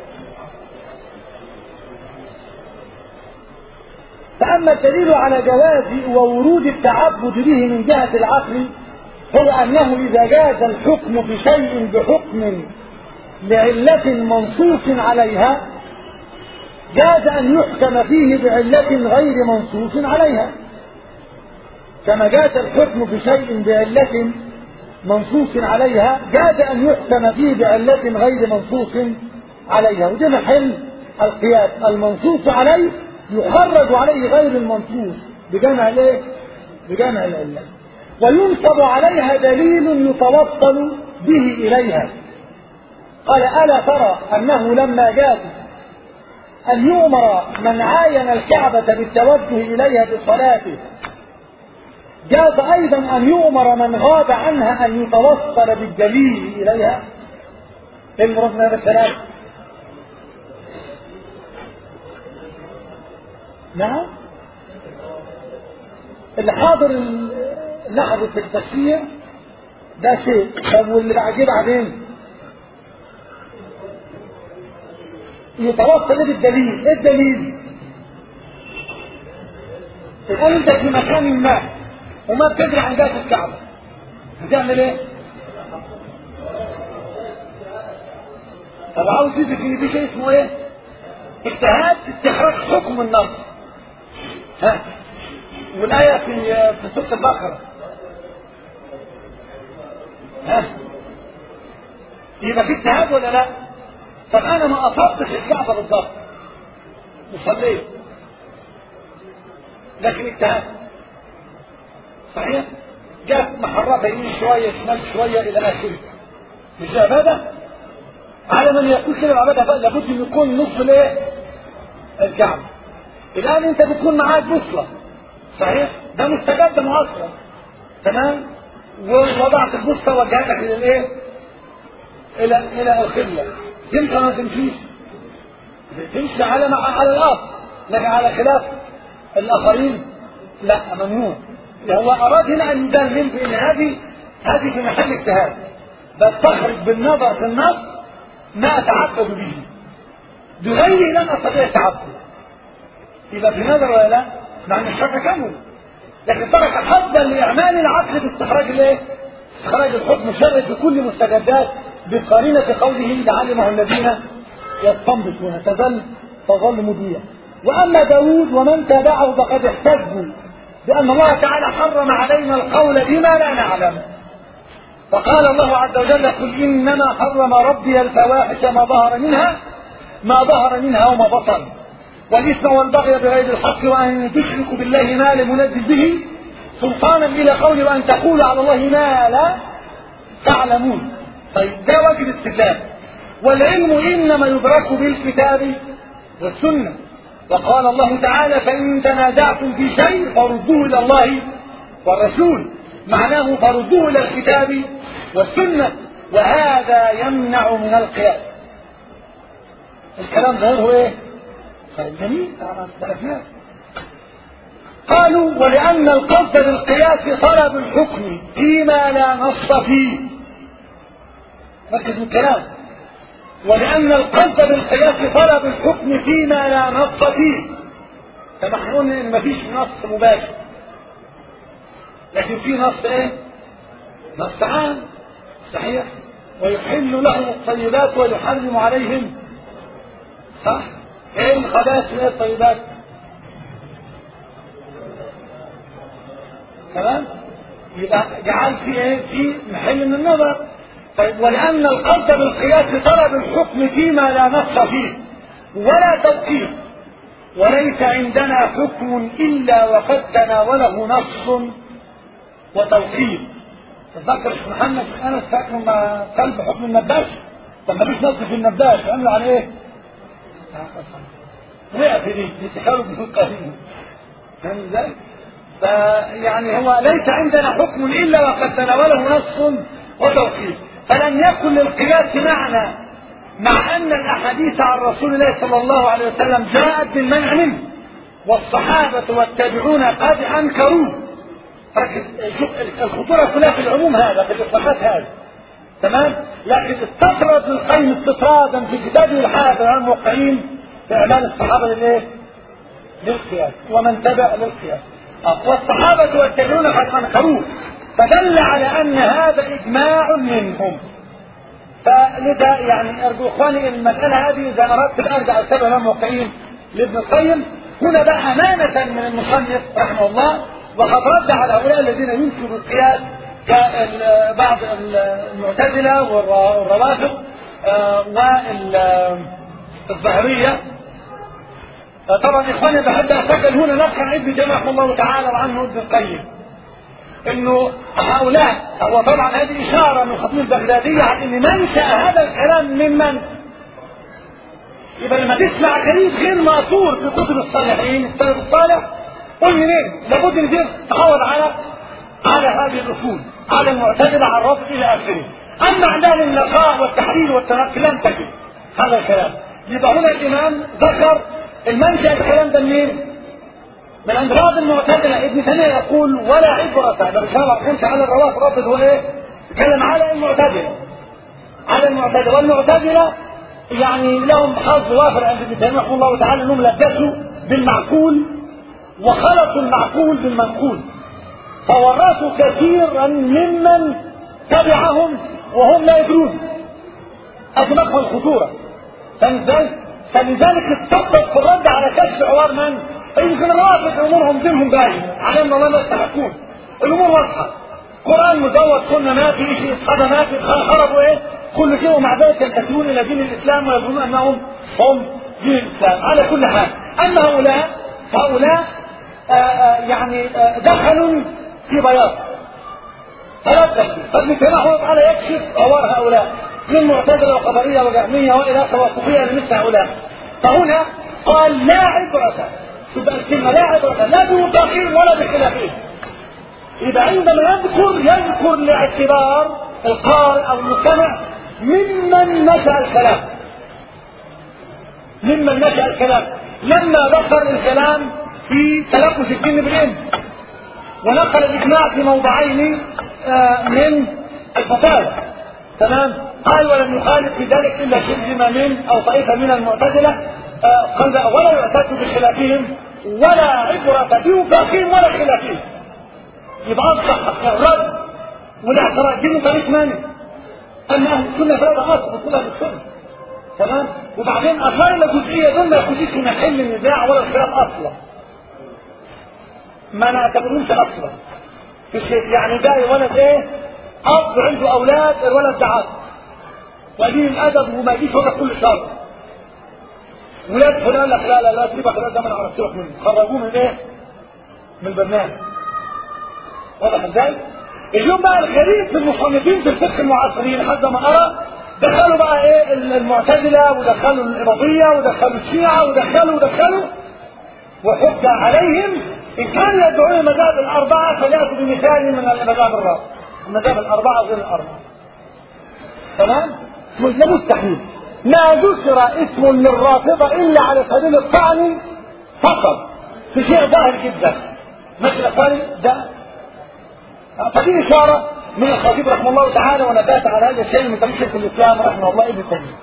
فأما الدليل على جواز وورود التعبد به من جهة العقل هو أنه إذا جاز الحكم بشيء بحكم لعلة منصوص عليها جاز أن يحكم فيه بعلة غير منصوص عليها كما جاز الحكم بشيء بعلة منصوص عليها جاز أن يحكم فيه بعلة غير منصوص عليها وده محل القياس المنصوص عليه يخرج عليه غير المنصوص بجمع الايه؟ بجمع العلة وينصب عليها دليل يتوصل به إليها قال ألا ترى أنه لما جاز أن يؤمر من عاين الكعبة بالتوجه إليها بصلاته جاز أيضا أن يؤمر من غاب عنها أن يتوصل بالدليل إليها إيه المراد من هذا الكلام؟ نعم اللي حاضر لحظة التفسير ده شيء طب واللي بعديه بعدين يتوصل ايه بالدليل ايه الدليل تقول انت في مكان ما وما بتدري عن جهة الكعبة هتعمل ايه طب عاوز تثبت ان في شيء اسمه ايه اجتهاد استخراج حكم النص ها والآية في في سورة البقرة ها يبقى في اجتهاد ولا لا؟ طب أنا ما أصبتش الكعبة بالضبط وصليت لكن اجتهاد صحيح؟ جات محرفة يمين شوية شمال شوية إلى آخره مش ده عبادة؟ على من يقول كده العبادة بقى لابد أن يكون نصف الإيه؟ الكعبة الآن أنت بتكون معاك بوصلة صحيح؟ ده مستجد معاصرة تمام؟ ووضعت البوصلة وجهتك إلى الإيه؟ إلى إلى القبلة تمشي ولا ما تمشيش؟ تمشي على مع على الاصل لكن على خلاف الاخرين لا ممنوع هو اراد هنا ان يدلل بان هذه هذه في محل اجتهاد بل تخرج بالنظر في النص ما اتعبد به بغيره لم استطيع التعبد يبقى في نظر ولا لا؟ مع ان الشرع كمل لكن ترك حظا لاعمال العقل باستخراج الايه؟ استخراج الحكم الشرعي في كل مستجدات بقرينه قوله لعلمه الذين يستنبطون تظل تظل مضيئة واما داود ومن تابعه فقد احتجوا بان الله تعالى حرم علينا القول بما لا نعلم فقال الله عز وجل قل انما حرم ربي الفواحش ما ظهر منها ما ظهر منها وما بطن والإثم والبغي بغير الحق وأن تشركوا بالله ما لم ينزل به سلطانا إلى قول وأن تقولوا على الله ما لا تعلمون طيب ده وجه الاستدلال والعلم إنما يدرك بالكتاب والسنة وقال الله تعالى فإن تنازعتم في شيء فردوه إلى الله والرسول معناه فردوه إلى الكتاب والسنة وهذا يمنع من القياس الكلام ظاهره ايه طيب جميل قالوا ولأن القصد بالقياس طلب الحكم فيما لا نص فيه ركز الكلام ولأن القصد بالقياس طلب الحكم فيما لا نص فيه كما احنا قلنا ان مفيش نص مباشر لكن في نص ايه نص عام صحيح ويحل لهم الطيبات ويحرم عليهم صح ايه الخبائث وايه الطيبات تمام يبقى جعل في ايه في محل من النظر طيب ولان القصد بالقياس طلب الحكم فيما لا نص فيه ولا توقيف وليس عندنا حكم الا وقد تناوله نص وتوقيف تذكر شيخ محمد شيخ انس فاكر ما كلب حكم النباش طب ما فيش نص في النباش عملوا على ايه؟ وقع في دي يتحالوا بالقانون فاهم ازاي؟ فيعني هو ليس عندنا حكم الا وقد تناوله نص وتوقيف فلم يكن للقياس معنى مع ان الاحاديث عن رسول الله صلى الله عليه وسلم جاءت بالمنع منه والصحابه والتابعون قد انكروه الخطوره كلها في العموم هذا في الاطلاقات هذه تمام لكن استطرد القيم استطرادا في كتابه الحافظ عن الموقعين في اعمال الصحابه للايه؟ للقياس ومن تبع للقياس والصحابه والتابعون قد انكروه فدل على ان هذا اجماع منهم فلذا يعني ارجو اخواني المساله هذه اذا اردت ان ارجع السبب الموقعين لابن القيم هنا بقى امانه من المصنف رحمه الله وقد رد على هؤلاء الذين ينكروا القياس كبعض المعتزله والروافض والظاهريه طبعا اخواني بحب اسجل هنا نقل عن ابن جمع رحمه الله تعالى وعنه ابن القيم انه هؤلاء هو طبعا هذه اشاره من الخطيب البغداديه عن ان منشا هذا الكلام ممن يبقى لما تسمع كلام غير ماثور في كتب الصالحين السلف الصالح قل منين؟ لابد ان تحافظ على على هذه الاصول على المعتزله على الرفض الى اخره اما اعلان النقاء والتحرير والتنقي لم تجد هذا الكلام يبقى هنا الامام ذكر المنشا الكلام ده منين؟ من عند بعض المعتزله ابن تيميه يقول ولا عبره ده مش ما على الروافض الرافض هو ايه؟ يتكلم على المعتزله على المعتزله والمعتزله يعني لهم حظ وافر عند ابن تيميه رحمه الله تعالى انهم لبسوا بالمعقول وخلطوا المعقول بالمنقول فورثوا كثيرا ممن تبعهم وهم لا يدرون أدمغهم الخطورة فاهم ازاي؟ فلذلك استقبل في الرد على كشف عوار من؟ يمكن الرافض امورهم دينهم باين عليهم الله ما يستحقون الامور واضحه قران مزود سنه ما في شيء اصحابه ما في خربوا ايه؟ كل شيء ومع ذلك ينتسبون الى دين الاسلام ويظنون انهم هم دين الاسلام على كل حال اما هؤلاء هؤلاء آآ آآ يعني آآ دخلوا في بياض تلبسوا فابن تيميه رحمه تعالى يكشف عوار هؤلاء من معتزله وقدريه وجهميه والى اخره وصوفيه لمثل هؤلاء فهنا قال لا عبره تبقى الكلمه لا عبره لا بوفاقهم ولا بخلافهم يبقى عندما يذكر يذكر لاعتبار القارئ او المستمع ممن نشا الكلام ممن نشأ الكلام لما ذكر الكلام في تلبس الجن بالإنس ونقل الإجماع في موضعين آه من الفساد تمام قال ولم يخالف في ذلك إلا شبه من أو طائفة من المعتزلة آه قال ولا يعتد بخلافهم ولا عبرة بوفاقهم ولا خلافهم يبقى أصبح الرد والاعتراض دي من طريق من؟ أن أهل السنة هذا أصل كلها بالسنة تمام وبعدين أشار إلى جزئية دول ما يخشيش في محل النزاع ولا الخلاف أصلا ما نعتبروش أصلا في شيء يعني ده ولد إيه؟ أب عنده أولاد الولد ده عبد وقليل الأدب وما يجيش ولا كل شر ولاد فلان لك لا لا لا سيبك لا ده ما نعرف سيبك منه خرجوه من إيه؟ من البرنامج واضح ازاي؟ اليوم بقى الغريب في المصنفين في الفقه المعاصرين لحد ما ارى دخلوا بقى ايه المعتزله ودخلوا الاباضيه ودخلوا الشيعه ودخلوا ودخلوا وحج عليهم ان كانوا يدعون المذاهب الاربعه فلياتوا بمثال من المذاهب الرابعه المذاهب الاربعه غير الاربعه تمام؟ ده مستحيل ما ذكر اسم للرافضه الا على سبيل الطعن فقط في شيء ظاهر جدا مثل الثاني ده فدي إشارة من الخطيب رحمه الله تعالى ونبات على هذا الشيء من طريق شيخ الإسلام رحمه الله ابن تيمية.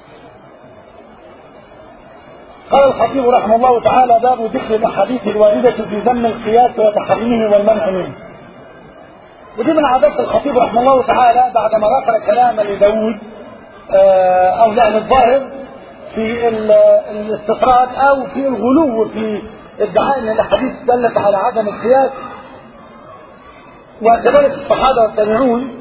قال الخطيب رحمه الله تعالى باب ذكر الأحاديث الواردة في ذم القياس وتحريمه والمنع منه. ودي من عادات الخطيب رحمه الله تعالى بعدما ذكر كلاما لداود أو لأهل الظاهر في الاستطراد أو في الغلو في ادعاء أن الأحاديث دلت على عدم القياس وكذلك الصحابة والتابعون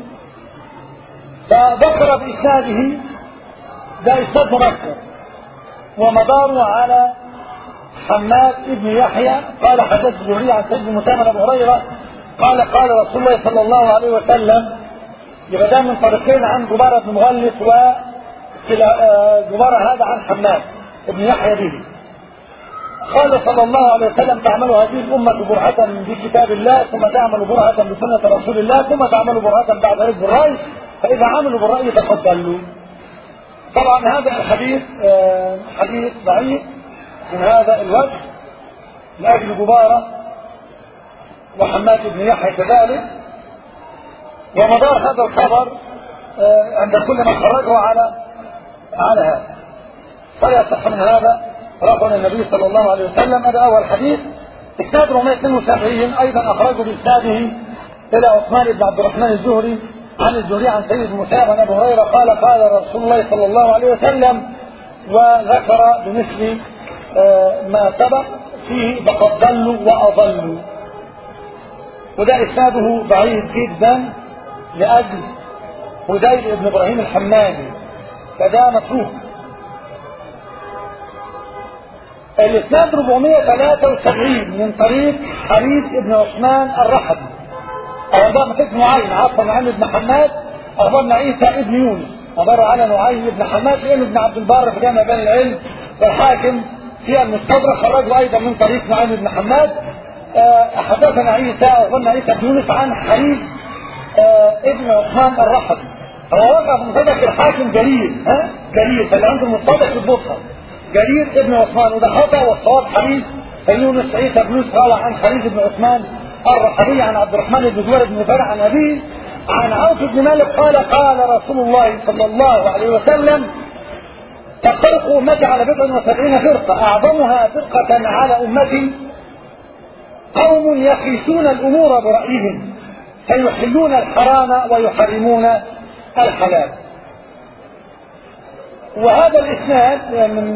فذكر بإسناده ده إسناد مركب ومداره على حماد بن يحيى قال حدث الزهري عن سيد موسى بن ابي هريره قال قال رسول الله صلى الله عليه وسلم يبقى ده من طريقين عن جبارة بن مغلس وجبارة هذا عن حماد بن يحيى به قال صلى الله عليه وسلم تعمل هذه الأمة برهة بكتاب الله ثم تعمل برهة بسنة رسول الله ثم تعمل برهة بعد ذلك بالرأي فإذا عملوا بالرأي فقد ضلوا طبعا هذا الحديث حديث ضعيف من هذا الوجه لأجل جبارة وحماد بن يحيى كذلك ومدار هذا الخبر عند كل من خرجه على على هذا فلا يصح من هذا رفض النبي صلى الله عليه وسلم هذا اول حديث اسناد 472 ايضا اخرجه باسناده الى عثمان بن عبد الرحمن الزهري عن الزهري عن سيد موسى عن ابي هريره قال قال رسول الله صلى الله عليه وسلم وذكر بمثل ما سبق فيه فقد ضلوا واضلوا وده اسناده ضعيف جدا لاجل هديل بن ابراهيم الحمادي فده متروك الاسناد 473 من طريق حريث بن عثمان الرحبي أخبرنا ابن معين عفوا نعيم بن حماد أخبرنا عيسى ابن يونس أخبر على نعيم بن حماد لأنه ابن عبد البر في جامع بين العلم والحاكم في المستدرك خرجه أيضا من طريق نعيم بن حماد حدثنا عيسى أخبرنا عيسى بن يونس عن حريث ابن عثمان الرحبي هو وقع في مصدق الحاكم جرير ها جرير فاللي عنده مصدق يضبطها جرير ابن عثمان وده خطا والصواب حديث فيونس عيسى بن يوسف روى عن خليل بن عثمان الرحبي عن عبد الرحمن بن زوير بن فرع عن ابيه عن عوف بن مالك قال قال رسول الله صلى الله عليه وسلم تفترق امتي على بضع وسبعين فرقه اعظمها فرقه على امتي قوم يقيسون الامور برايهم فيحلون الحرام ويحرمون الحلال وهذا الاسناد من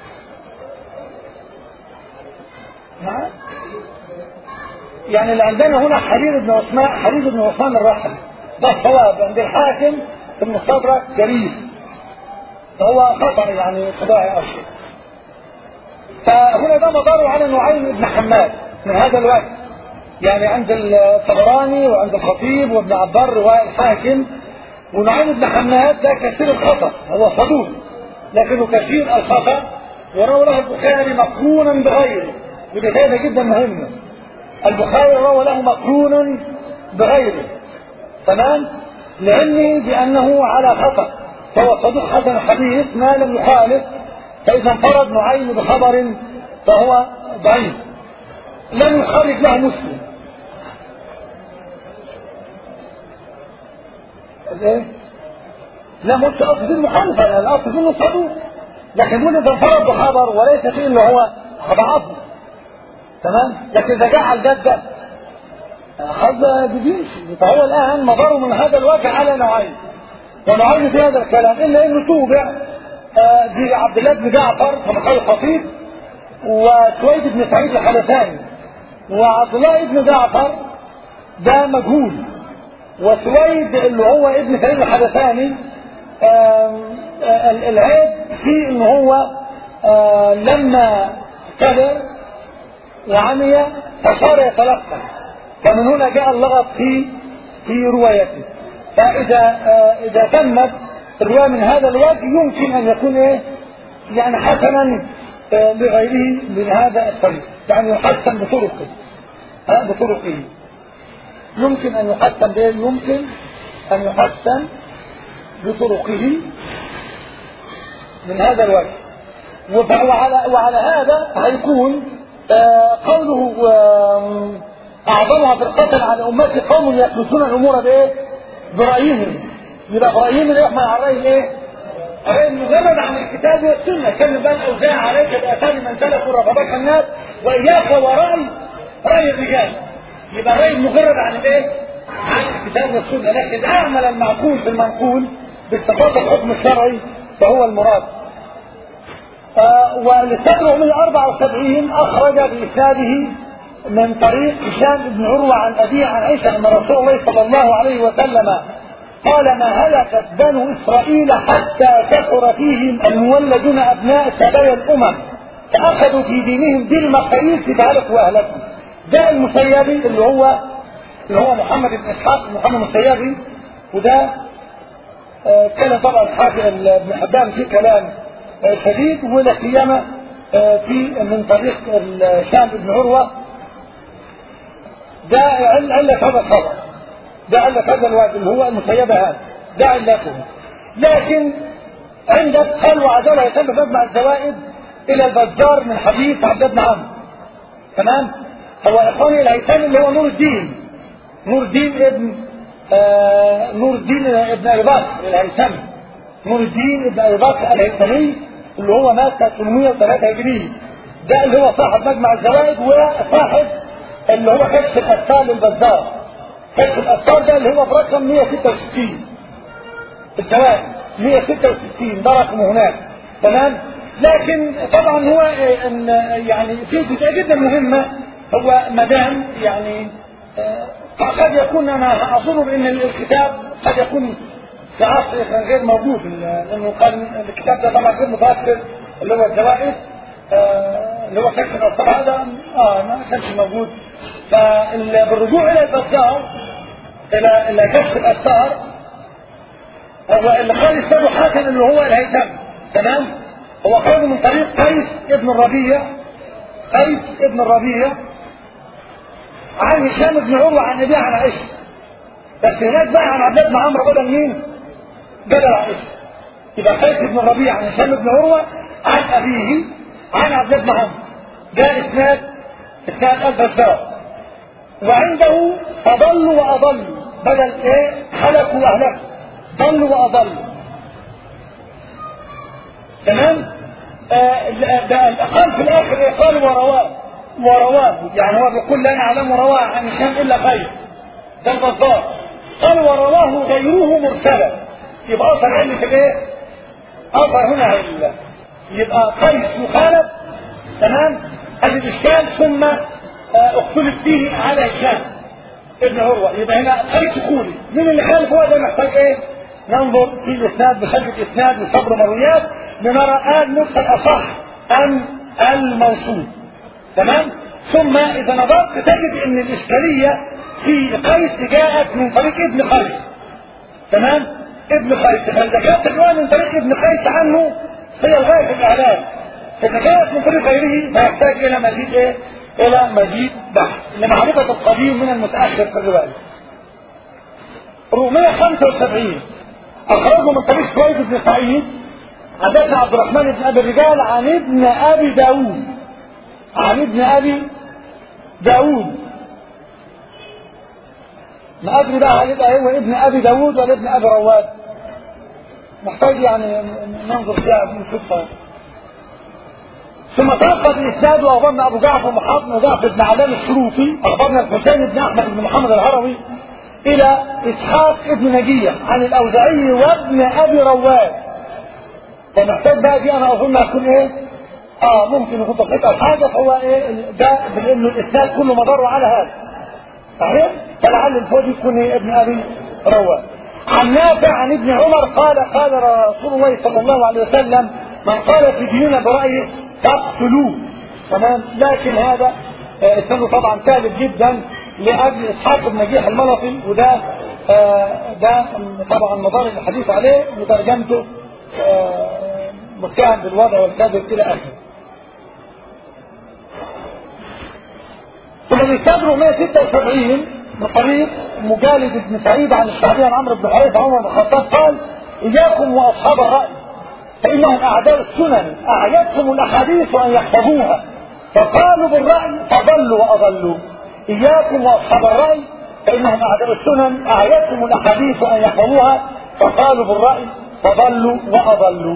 نعم يعني اللي عندنا هنا حرير بن عثمان حرير بن عثمان الرحل ده الصواب عند الحاكم في المستدرك جرير فهو خطأ يعني خداعي أو شيء فهنا ده مداره على نوعين بن حماد من هذا الوقت يعني عند الطبراني وعند الخطيب وابن عبار رواية الحاكم ونعيم بن حماد ده كثير الخطأ هو صدوق لكنه كثير الخطأ وروى له البخاري مقرونا بغيره ودي فائدة جدا مهمة البخاري روى له مقرونا بغيره تمام لعلمه بأنه على خطأ فهو صدوق حسن الحديث ما لم يخالف فإذا انفرد نعيم بخبر فهو ضعيف لم يخرج له مسلم الايه؟ لا مش اصل في المخالفه يعني الاصل في انه صدوق لكن يقول اذا انفرد بخبر وليس فيه اللي هو ضعفه تمام لكن اذا جاء على الجده هذا جديد فهو الان مضره من هذا الوجه على نوعين ونوعين في هذا الكلام الا انه توبع آه دي عبد الله بن جعفر كما قال الخطيب وسويد بن سعيد الحلفاني وعبد الله بن جعفر ده مجهول وسويد اللي هو ابن سعيد الحدثاني العيب في ان هو لما كبر وعمي فصار يتلقى فمن هنا جاء اللغط في في روايته فاذا اذا تمت الروايه من هذا الوجه يمكن ان يكون ايه يعني حسنا لغيره من هذا الطريق يعني يحسن بطرقه بطرقه يمكن أن يحسن به يمكن أن يحسن بطرقه من هذا الوجه وعلى, وعلى هذا هيكون قوله أعظمها فرقة على أمتي قوم يسلسون الأمور بإيه؟ برأيهم يبقى برأيهم اللي يحمل على رأي إيه؟ رأي مجرد عن الكتاب والسنة كان بل أوزاع عليك بأثار من سلكوا رغبات الناس وإياك ورأي رأي الرجال يبقى رأي مجرد عن الايه؟ عن الكتاب والسنة لكن أعمل المعقول في المنقول باستفاضة الحكم الشرعي فهو المراد آه وللسبع من 74 أخرج بإسناده من طريق هشام بن عروة عن أبيه عن عائشة أن رسول الله صلى الله عليه وسلم قال ما هلكت بنو إسرائيل حتى كثر فيهم المولدون أبناء سبايا الأمم فأخذوا في دينهم بالمقاييس فهلكوا وأهلكوا ده المسيبي اللي هو اللي هو محمد بن اسحاق محمد المسيبي وده آه كان طبعا حافظ ابن حبان في كلام آه شديد ولا سيما آه في من طريق هشام بن عروه ده علة هذا الخبر ده علة هذا الواد اللي هو المسيبة هذا ده علته لكن عندك قال وعدالة يتم مجمع الزوائد الى البزار من حديث عبد بن عمرو تمام هو اخواني الهيثمي اللي هو نور الدين نور الدين ابن آه نور الدين ابن ابي بكر الهيثمي نور الدين ابن ابي بكر الهيثمي اللي هو مات 803 هجري ده اللي هو صاحب مجمع الزوائد وصاحب اللي هو كشف الاسفار للبزار كشف الاسفار ده اللي هو برقم 166 الزوائد 166 ده رقمه هناك تمام لكن طبعا هو ان يعني في جزئيه جدا مهمه هو مدام يعني قد يكون انا اظن بان الكتاب قد يكون في عصر كان غير موجود لانه كان الكتاب ده طبعا غير متاثر اللي هو الزوائد اللي هو كشف الاسرار هذا اه ما كانش موجود فبالرجوع الى البزار الى الى كشف الاسرار هو اللي قال السبب حسن اللي هو الهيثم تمام هو قال من طريق قيس ابن الربيع قيس ابن الربيع عن هشام بن عروة عن أبيه عن عائشة بس هناك بقى عن عبد بن عمرو بدل مين؟ بدل عائشة يبقى قيس بن الربيع عن هشام بن عروة عن أبيه عن عبد بن عمرو ده إسناد إسناد البزار وعنده فضلوا وأضلوا بدل إيه؟ هلكوا وأهلكوا ضلوا وأضلوا تمام؟ آه ده قال في الآخر قال ورواه ورواه يعني هو بيقول لا نعلم رواه عن هشام الا قيس ده البزار قال ورواه غيره مرسلا يبقى اثر علة الايه؟ اثر هنا علة يبقى قيس مخالف تمام ادي الاشكال ثم اختلف فيه على هشام ابن عروه يبقى هنا قيس قولي مين اللي خالف هو ده محتاج ايه؟ ننظر في الاسناد بخلف الاسناد وصبر مرويات لنرى المرسل اصح ام الموصول تمام ثم اذا نظرت تجد ان الاشكاليه في قيس جاءت من طريق ابن قيس تمام ابن قيس فاذا كانت الروايه من طريق ابن قيس عنه هي الغايه في الاعلام فاذا كانت من طريق غيره فيحتاج الى مزيد ايه الى مزيد بحث لمعرفه القديم من المتاخر في الروايه 475 اخرجه من طريق سويد بن سعيد حدثنا عبد الرحمن بن ابي الرجال عن ابن ابي داود عن ابن ابي داود ما ادري بقى هل يبقى هو ابن ابي داود ولا ابن ابي رواد محتاج يعني ننظر فيها نشوفها ثم تلقى الاسناد واخبرنا ابو جعفر محمد بن جعفر بن علام الشروطي اخبرنا الحسين بن احمد بن محمد الهروي الى اسحاق ابن نجية عن الاوزاعي وابن ابي رواد فمحتاج بقى دي انا اظن هتكون ايه اه ممكن يكون تصحيح حاجه فهو ايه ده بانه الاسناد كله مداره على هذا صحيح فلعل الفوز يكون ايه ابن ابي رواد عن نافع عن ابن عمر قال قال رسول الله صلى الله عليه وسلم من قال في ديننا برأيه فاقتلوه تمام لكن هذا اسناده طبعا ثابت جدا لاجل اسحاق بن نجيح الملطي وده آه ده طبعا مدار الحديث عليه وترجمته آه متهم بالوضع والكذب الى اخره ثم بيستدروا 176 من طريق مجالد بن سعيد عن الشعبي عن عمرو بن حريث عمر بن الخطاب قال اياكم واصحاب الراي فانهم اعداء السنن اعيتهم الاحاديث ان يحفظوها فقالوا بالراي فضلوا واضلوا اياكم واصحاب الراي فانهم اعداء السنن اعيتهم الاحاديث ان يحفظوها فقالوا بالراي فضلوا واضلوا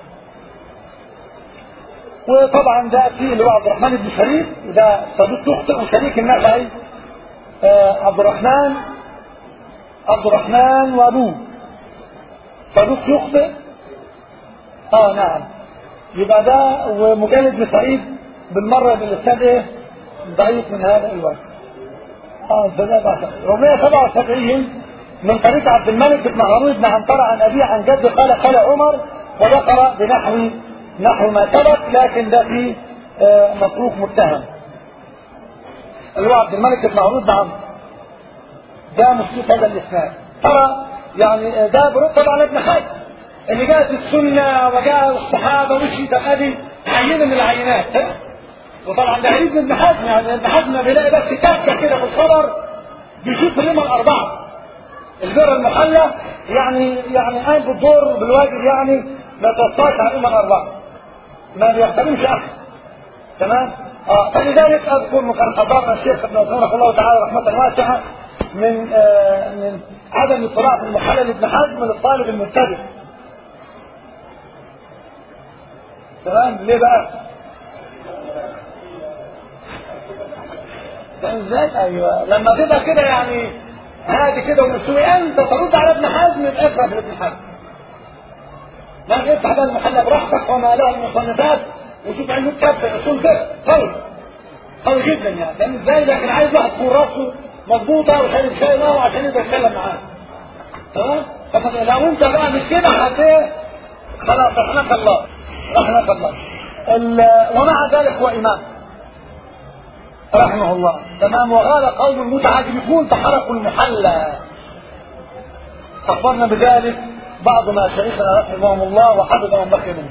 وطبعا ده في اللي هو عبد الرحمن بن شريف وده صديق تخطئ وشريك النخعي آه عبد الرحمن عبد الرحمن وابوه صديق يخطئ اه نعم يبقى ده ومجلد بن سعيد بالمره بالاسناد ايه ضعيف من هذا الوجه اه ده بقى 477 من طريق عبد الملك بن هارون بن عنترة عن ابيه عن جده قال قال عمر وذكر بنحو نحو ما سبق لكن ده فيه آه متروك متهم اللي هو عبد الملك بن هارون بن عمرو ده مشكلة هذا الاسناد ترى يعني ده برد طبعا ابن حزم اللي جاءت السنة وجاء الصحابة وشي ده ادي عينة من العينات ها وطبعا ده عيد ابن حزم يعني ابن حزم بيلاقي بس كفكة كده في الخبر بيشوف الإمام الأربعة البر المحلى يعني يعني قام بالدور بالواجب يعني ما توصاش على الأمة الأربعة ما بيحترمش أحد تمام اه فلذلك اذكر انه كان حضرنا الشيخ ابن عثمان رحمه الله تعالى رحمه واسعه من آه من عدم اطلاع في المحلل ابن حزم للطالب المبتدئ تمام ليه بقى؟ ازاي ايوه لما تبقى كده يعني هادي كده ومستوي انت ترد على ابن حزم يبقى اقرا في ابن حزم ما افتح بقى المحل براحتك وما لها المصنفات وشوف عنده كتاب اصول كده قوي قوي جدا يعني فاهم ازاي لكن عايز واحد تكون راسه مضبوطه وشايل شاي معه عشان يقدر يتكلم معاه تمام لو انت بقى مش كده هت خلاص رحمك الله رحمك الله ومع ذلك هو امام رحمه الله تمام وقال قوم متعجبون فحرقوا المحلى اخبرنا بذلك بعض ما شيخنا رحمهم الله وحدث من بقي منه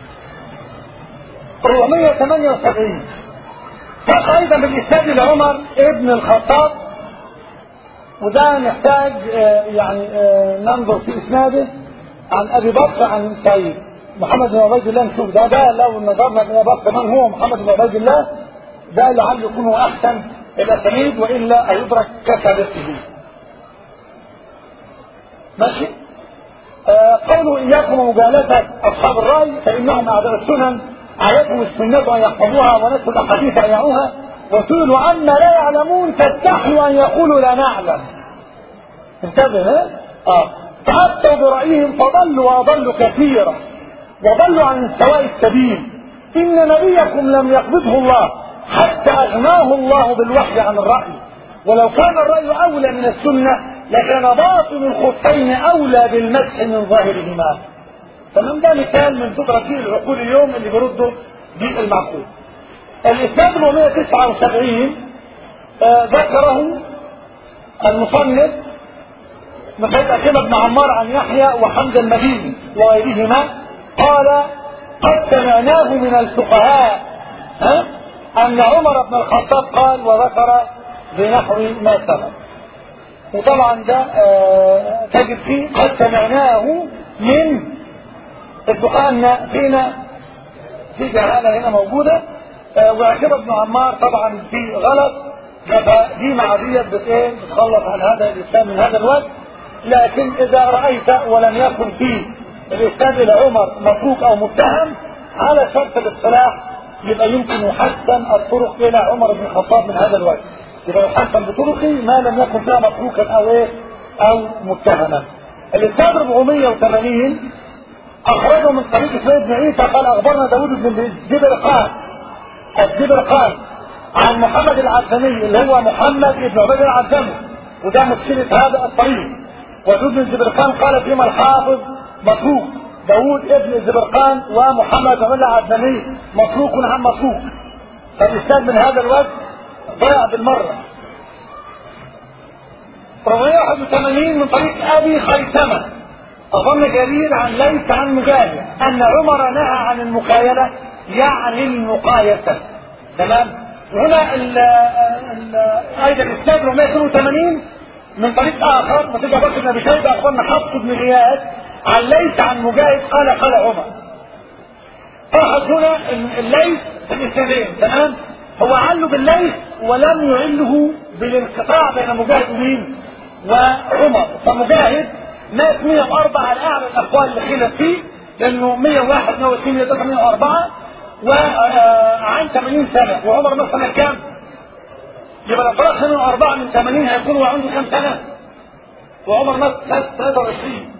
478 فقط ايضا بالاسناد لعمر ابن الخطاب وده نحتاج يعني ننظر في اسناده عن ابي بكر عن سعيد محمد بن عبيد الله نشوف ده ده لو نظرنا الى بكر من هو محمد بن عبيد الله ده لعل يكون هو احسن الاسانيد والا هيدرك كسابقه ماشي آه قولوا اياكم ومجالسه اصحاب الراي فانهم اعداء السنن عليكم السنة أن يحفظوها ونسوا الأحاديث أن يعوها وسئلوا عما لا يعلمون فاستحيوا أن يقولوا لا نعلم انتبه اه فأتوا برأيهم فضلوا وأضلوا كثيرا وضلوا عن سواء السبيل إن نبيكم لم يقبضه الله حتى أغناه الله بالوحي عن الرأي ولو كان الرأي أولى من السنة لكان باطن الخفين أولى بالمسح من ظاهرهما تمام ده مثال من تدرك فيه العقول اليوم اللي بيردوا بالمعقول الاسناد 179 آه ذكره المصنف من حيث أكيمة بن عمار عن يحيى وحمد المديني وغيرهما قال قد سمعناه من الفقهاء ها أن عمر بن الخطاب قال وذكر بنحو ما سبق وطبعا ده آه تجد فيه قد سمعناه من الدخاء ان فينا في جهاله هنا موجوده آه، واعتبر ابن عمار طبعا في غلط دي مع ديت بت ايه بتخلص عن هذا الاسلام من هذا الوجه لكن اذا رايت ولم يكن في الاسناد الى عمر متروك او متهم على شرط الاصطلاح يبقى يمكن يحسن الطرق الى عمر بن الخطاب من هذا الوجه يبقى يحسن بطرقه ما لم يكن فيها متروكا او ايه او متهما الاسناد 480 اخرجه من طريق سيد بن عيسى قال اخبرنا داوود بن الزبرقان الزبرقان عن محمد العزمي اللي هو محمد بن عبيد العزمي وده مشكلة هذا الطريق وداود بن الزبرقان قال فيما الحافظ متروك داوود ابن الزبرقان ومحمد بن عبيد العزمي متروك عن متروك فالإسناد من هذا الوجه ضيع بالمرة 481 من طريق أبي خيثمة أظن جرير عن ليس عن مجاهد أن عمر نهى عن المخايلة يعني المقايسة تمام هنا ال ال ايضا الاسناد 482 من طريق اخر نتيجه بكر بن ابي شيبه اخبرنا حفص بن غياث عن ليس عن مجاهد قال قال عمر فاخذ هنا الليث في الاسنادين تمام هو عله بالليث ولم يعله بالانقطاع بين مجاهد ومين وعمر فمجاهد مات 104 على اعلى الاقوال اللي خلف فيه لانه 101 102 104 وعن 80 سنة وعمر مات سنة كام يبقى لو فرق منه أربعة من 80 هيكون هو عنده كام سنة وعمر مات 23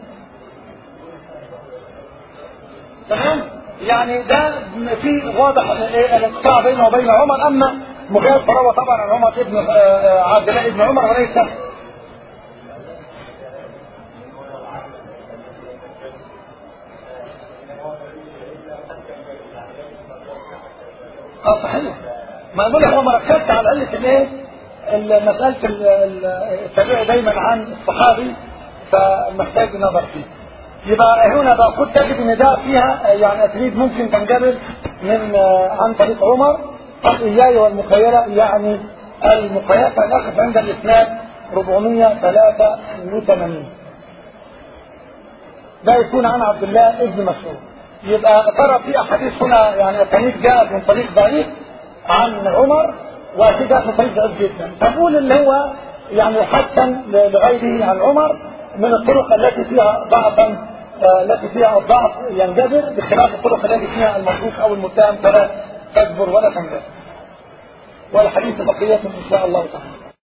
تمام يعني ده في واضح الانقطاع بينه وبين عمر اما مجاهد فروى طبعا عن عمر ابن عبد الله ابن عمر وليس اه صحيح ما نقول هو ما ركزت على علة الايه مسألة التابعي دايما عن الصحابي فمحتاج نظر فيه يبقى هنا بقى كنت تجد ان ده فيها يعني اساليب ممكن تنجبر من عن طريق عمر قال اياي والمخيرة يعني المقياسة نقف عند الاسناد 483 ده يكون عن عبد الله ابن مسعود يبقى ترى في احاديث هنا يعني اسانيد جاءت من طريق ضعيف عن عمر وفي جاءت من طريق ضعيف جدا تقول اللي هو يعني يحسن لغيره عن عمر من الطرق التي فيها ضعفا التي فيها الضعف ينجبر بخلاف الطرق التي فيها المتروك او المتهم فلا تجبر ولا تنجبر والحديث بقية ان شاء الله تعالى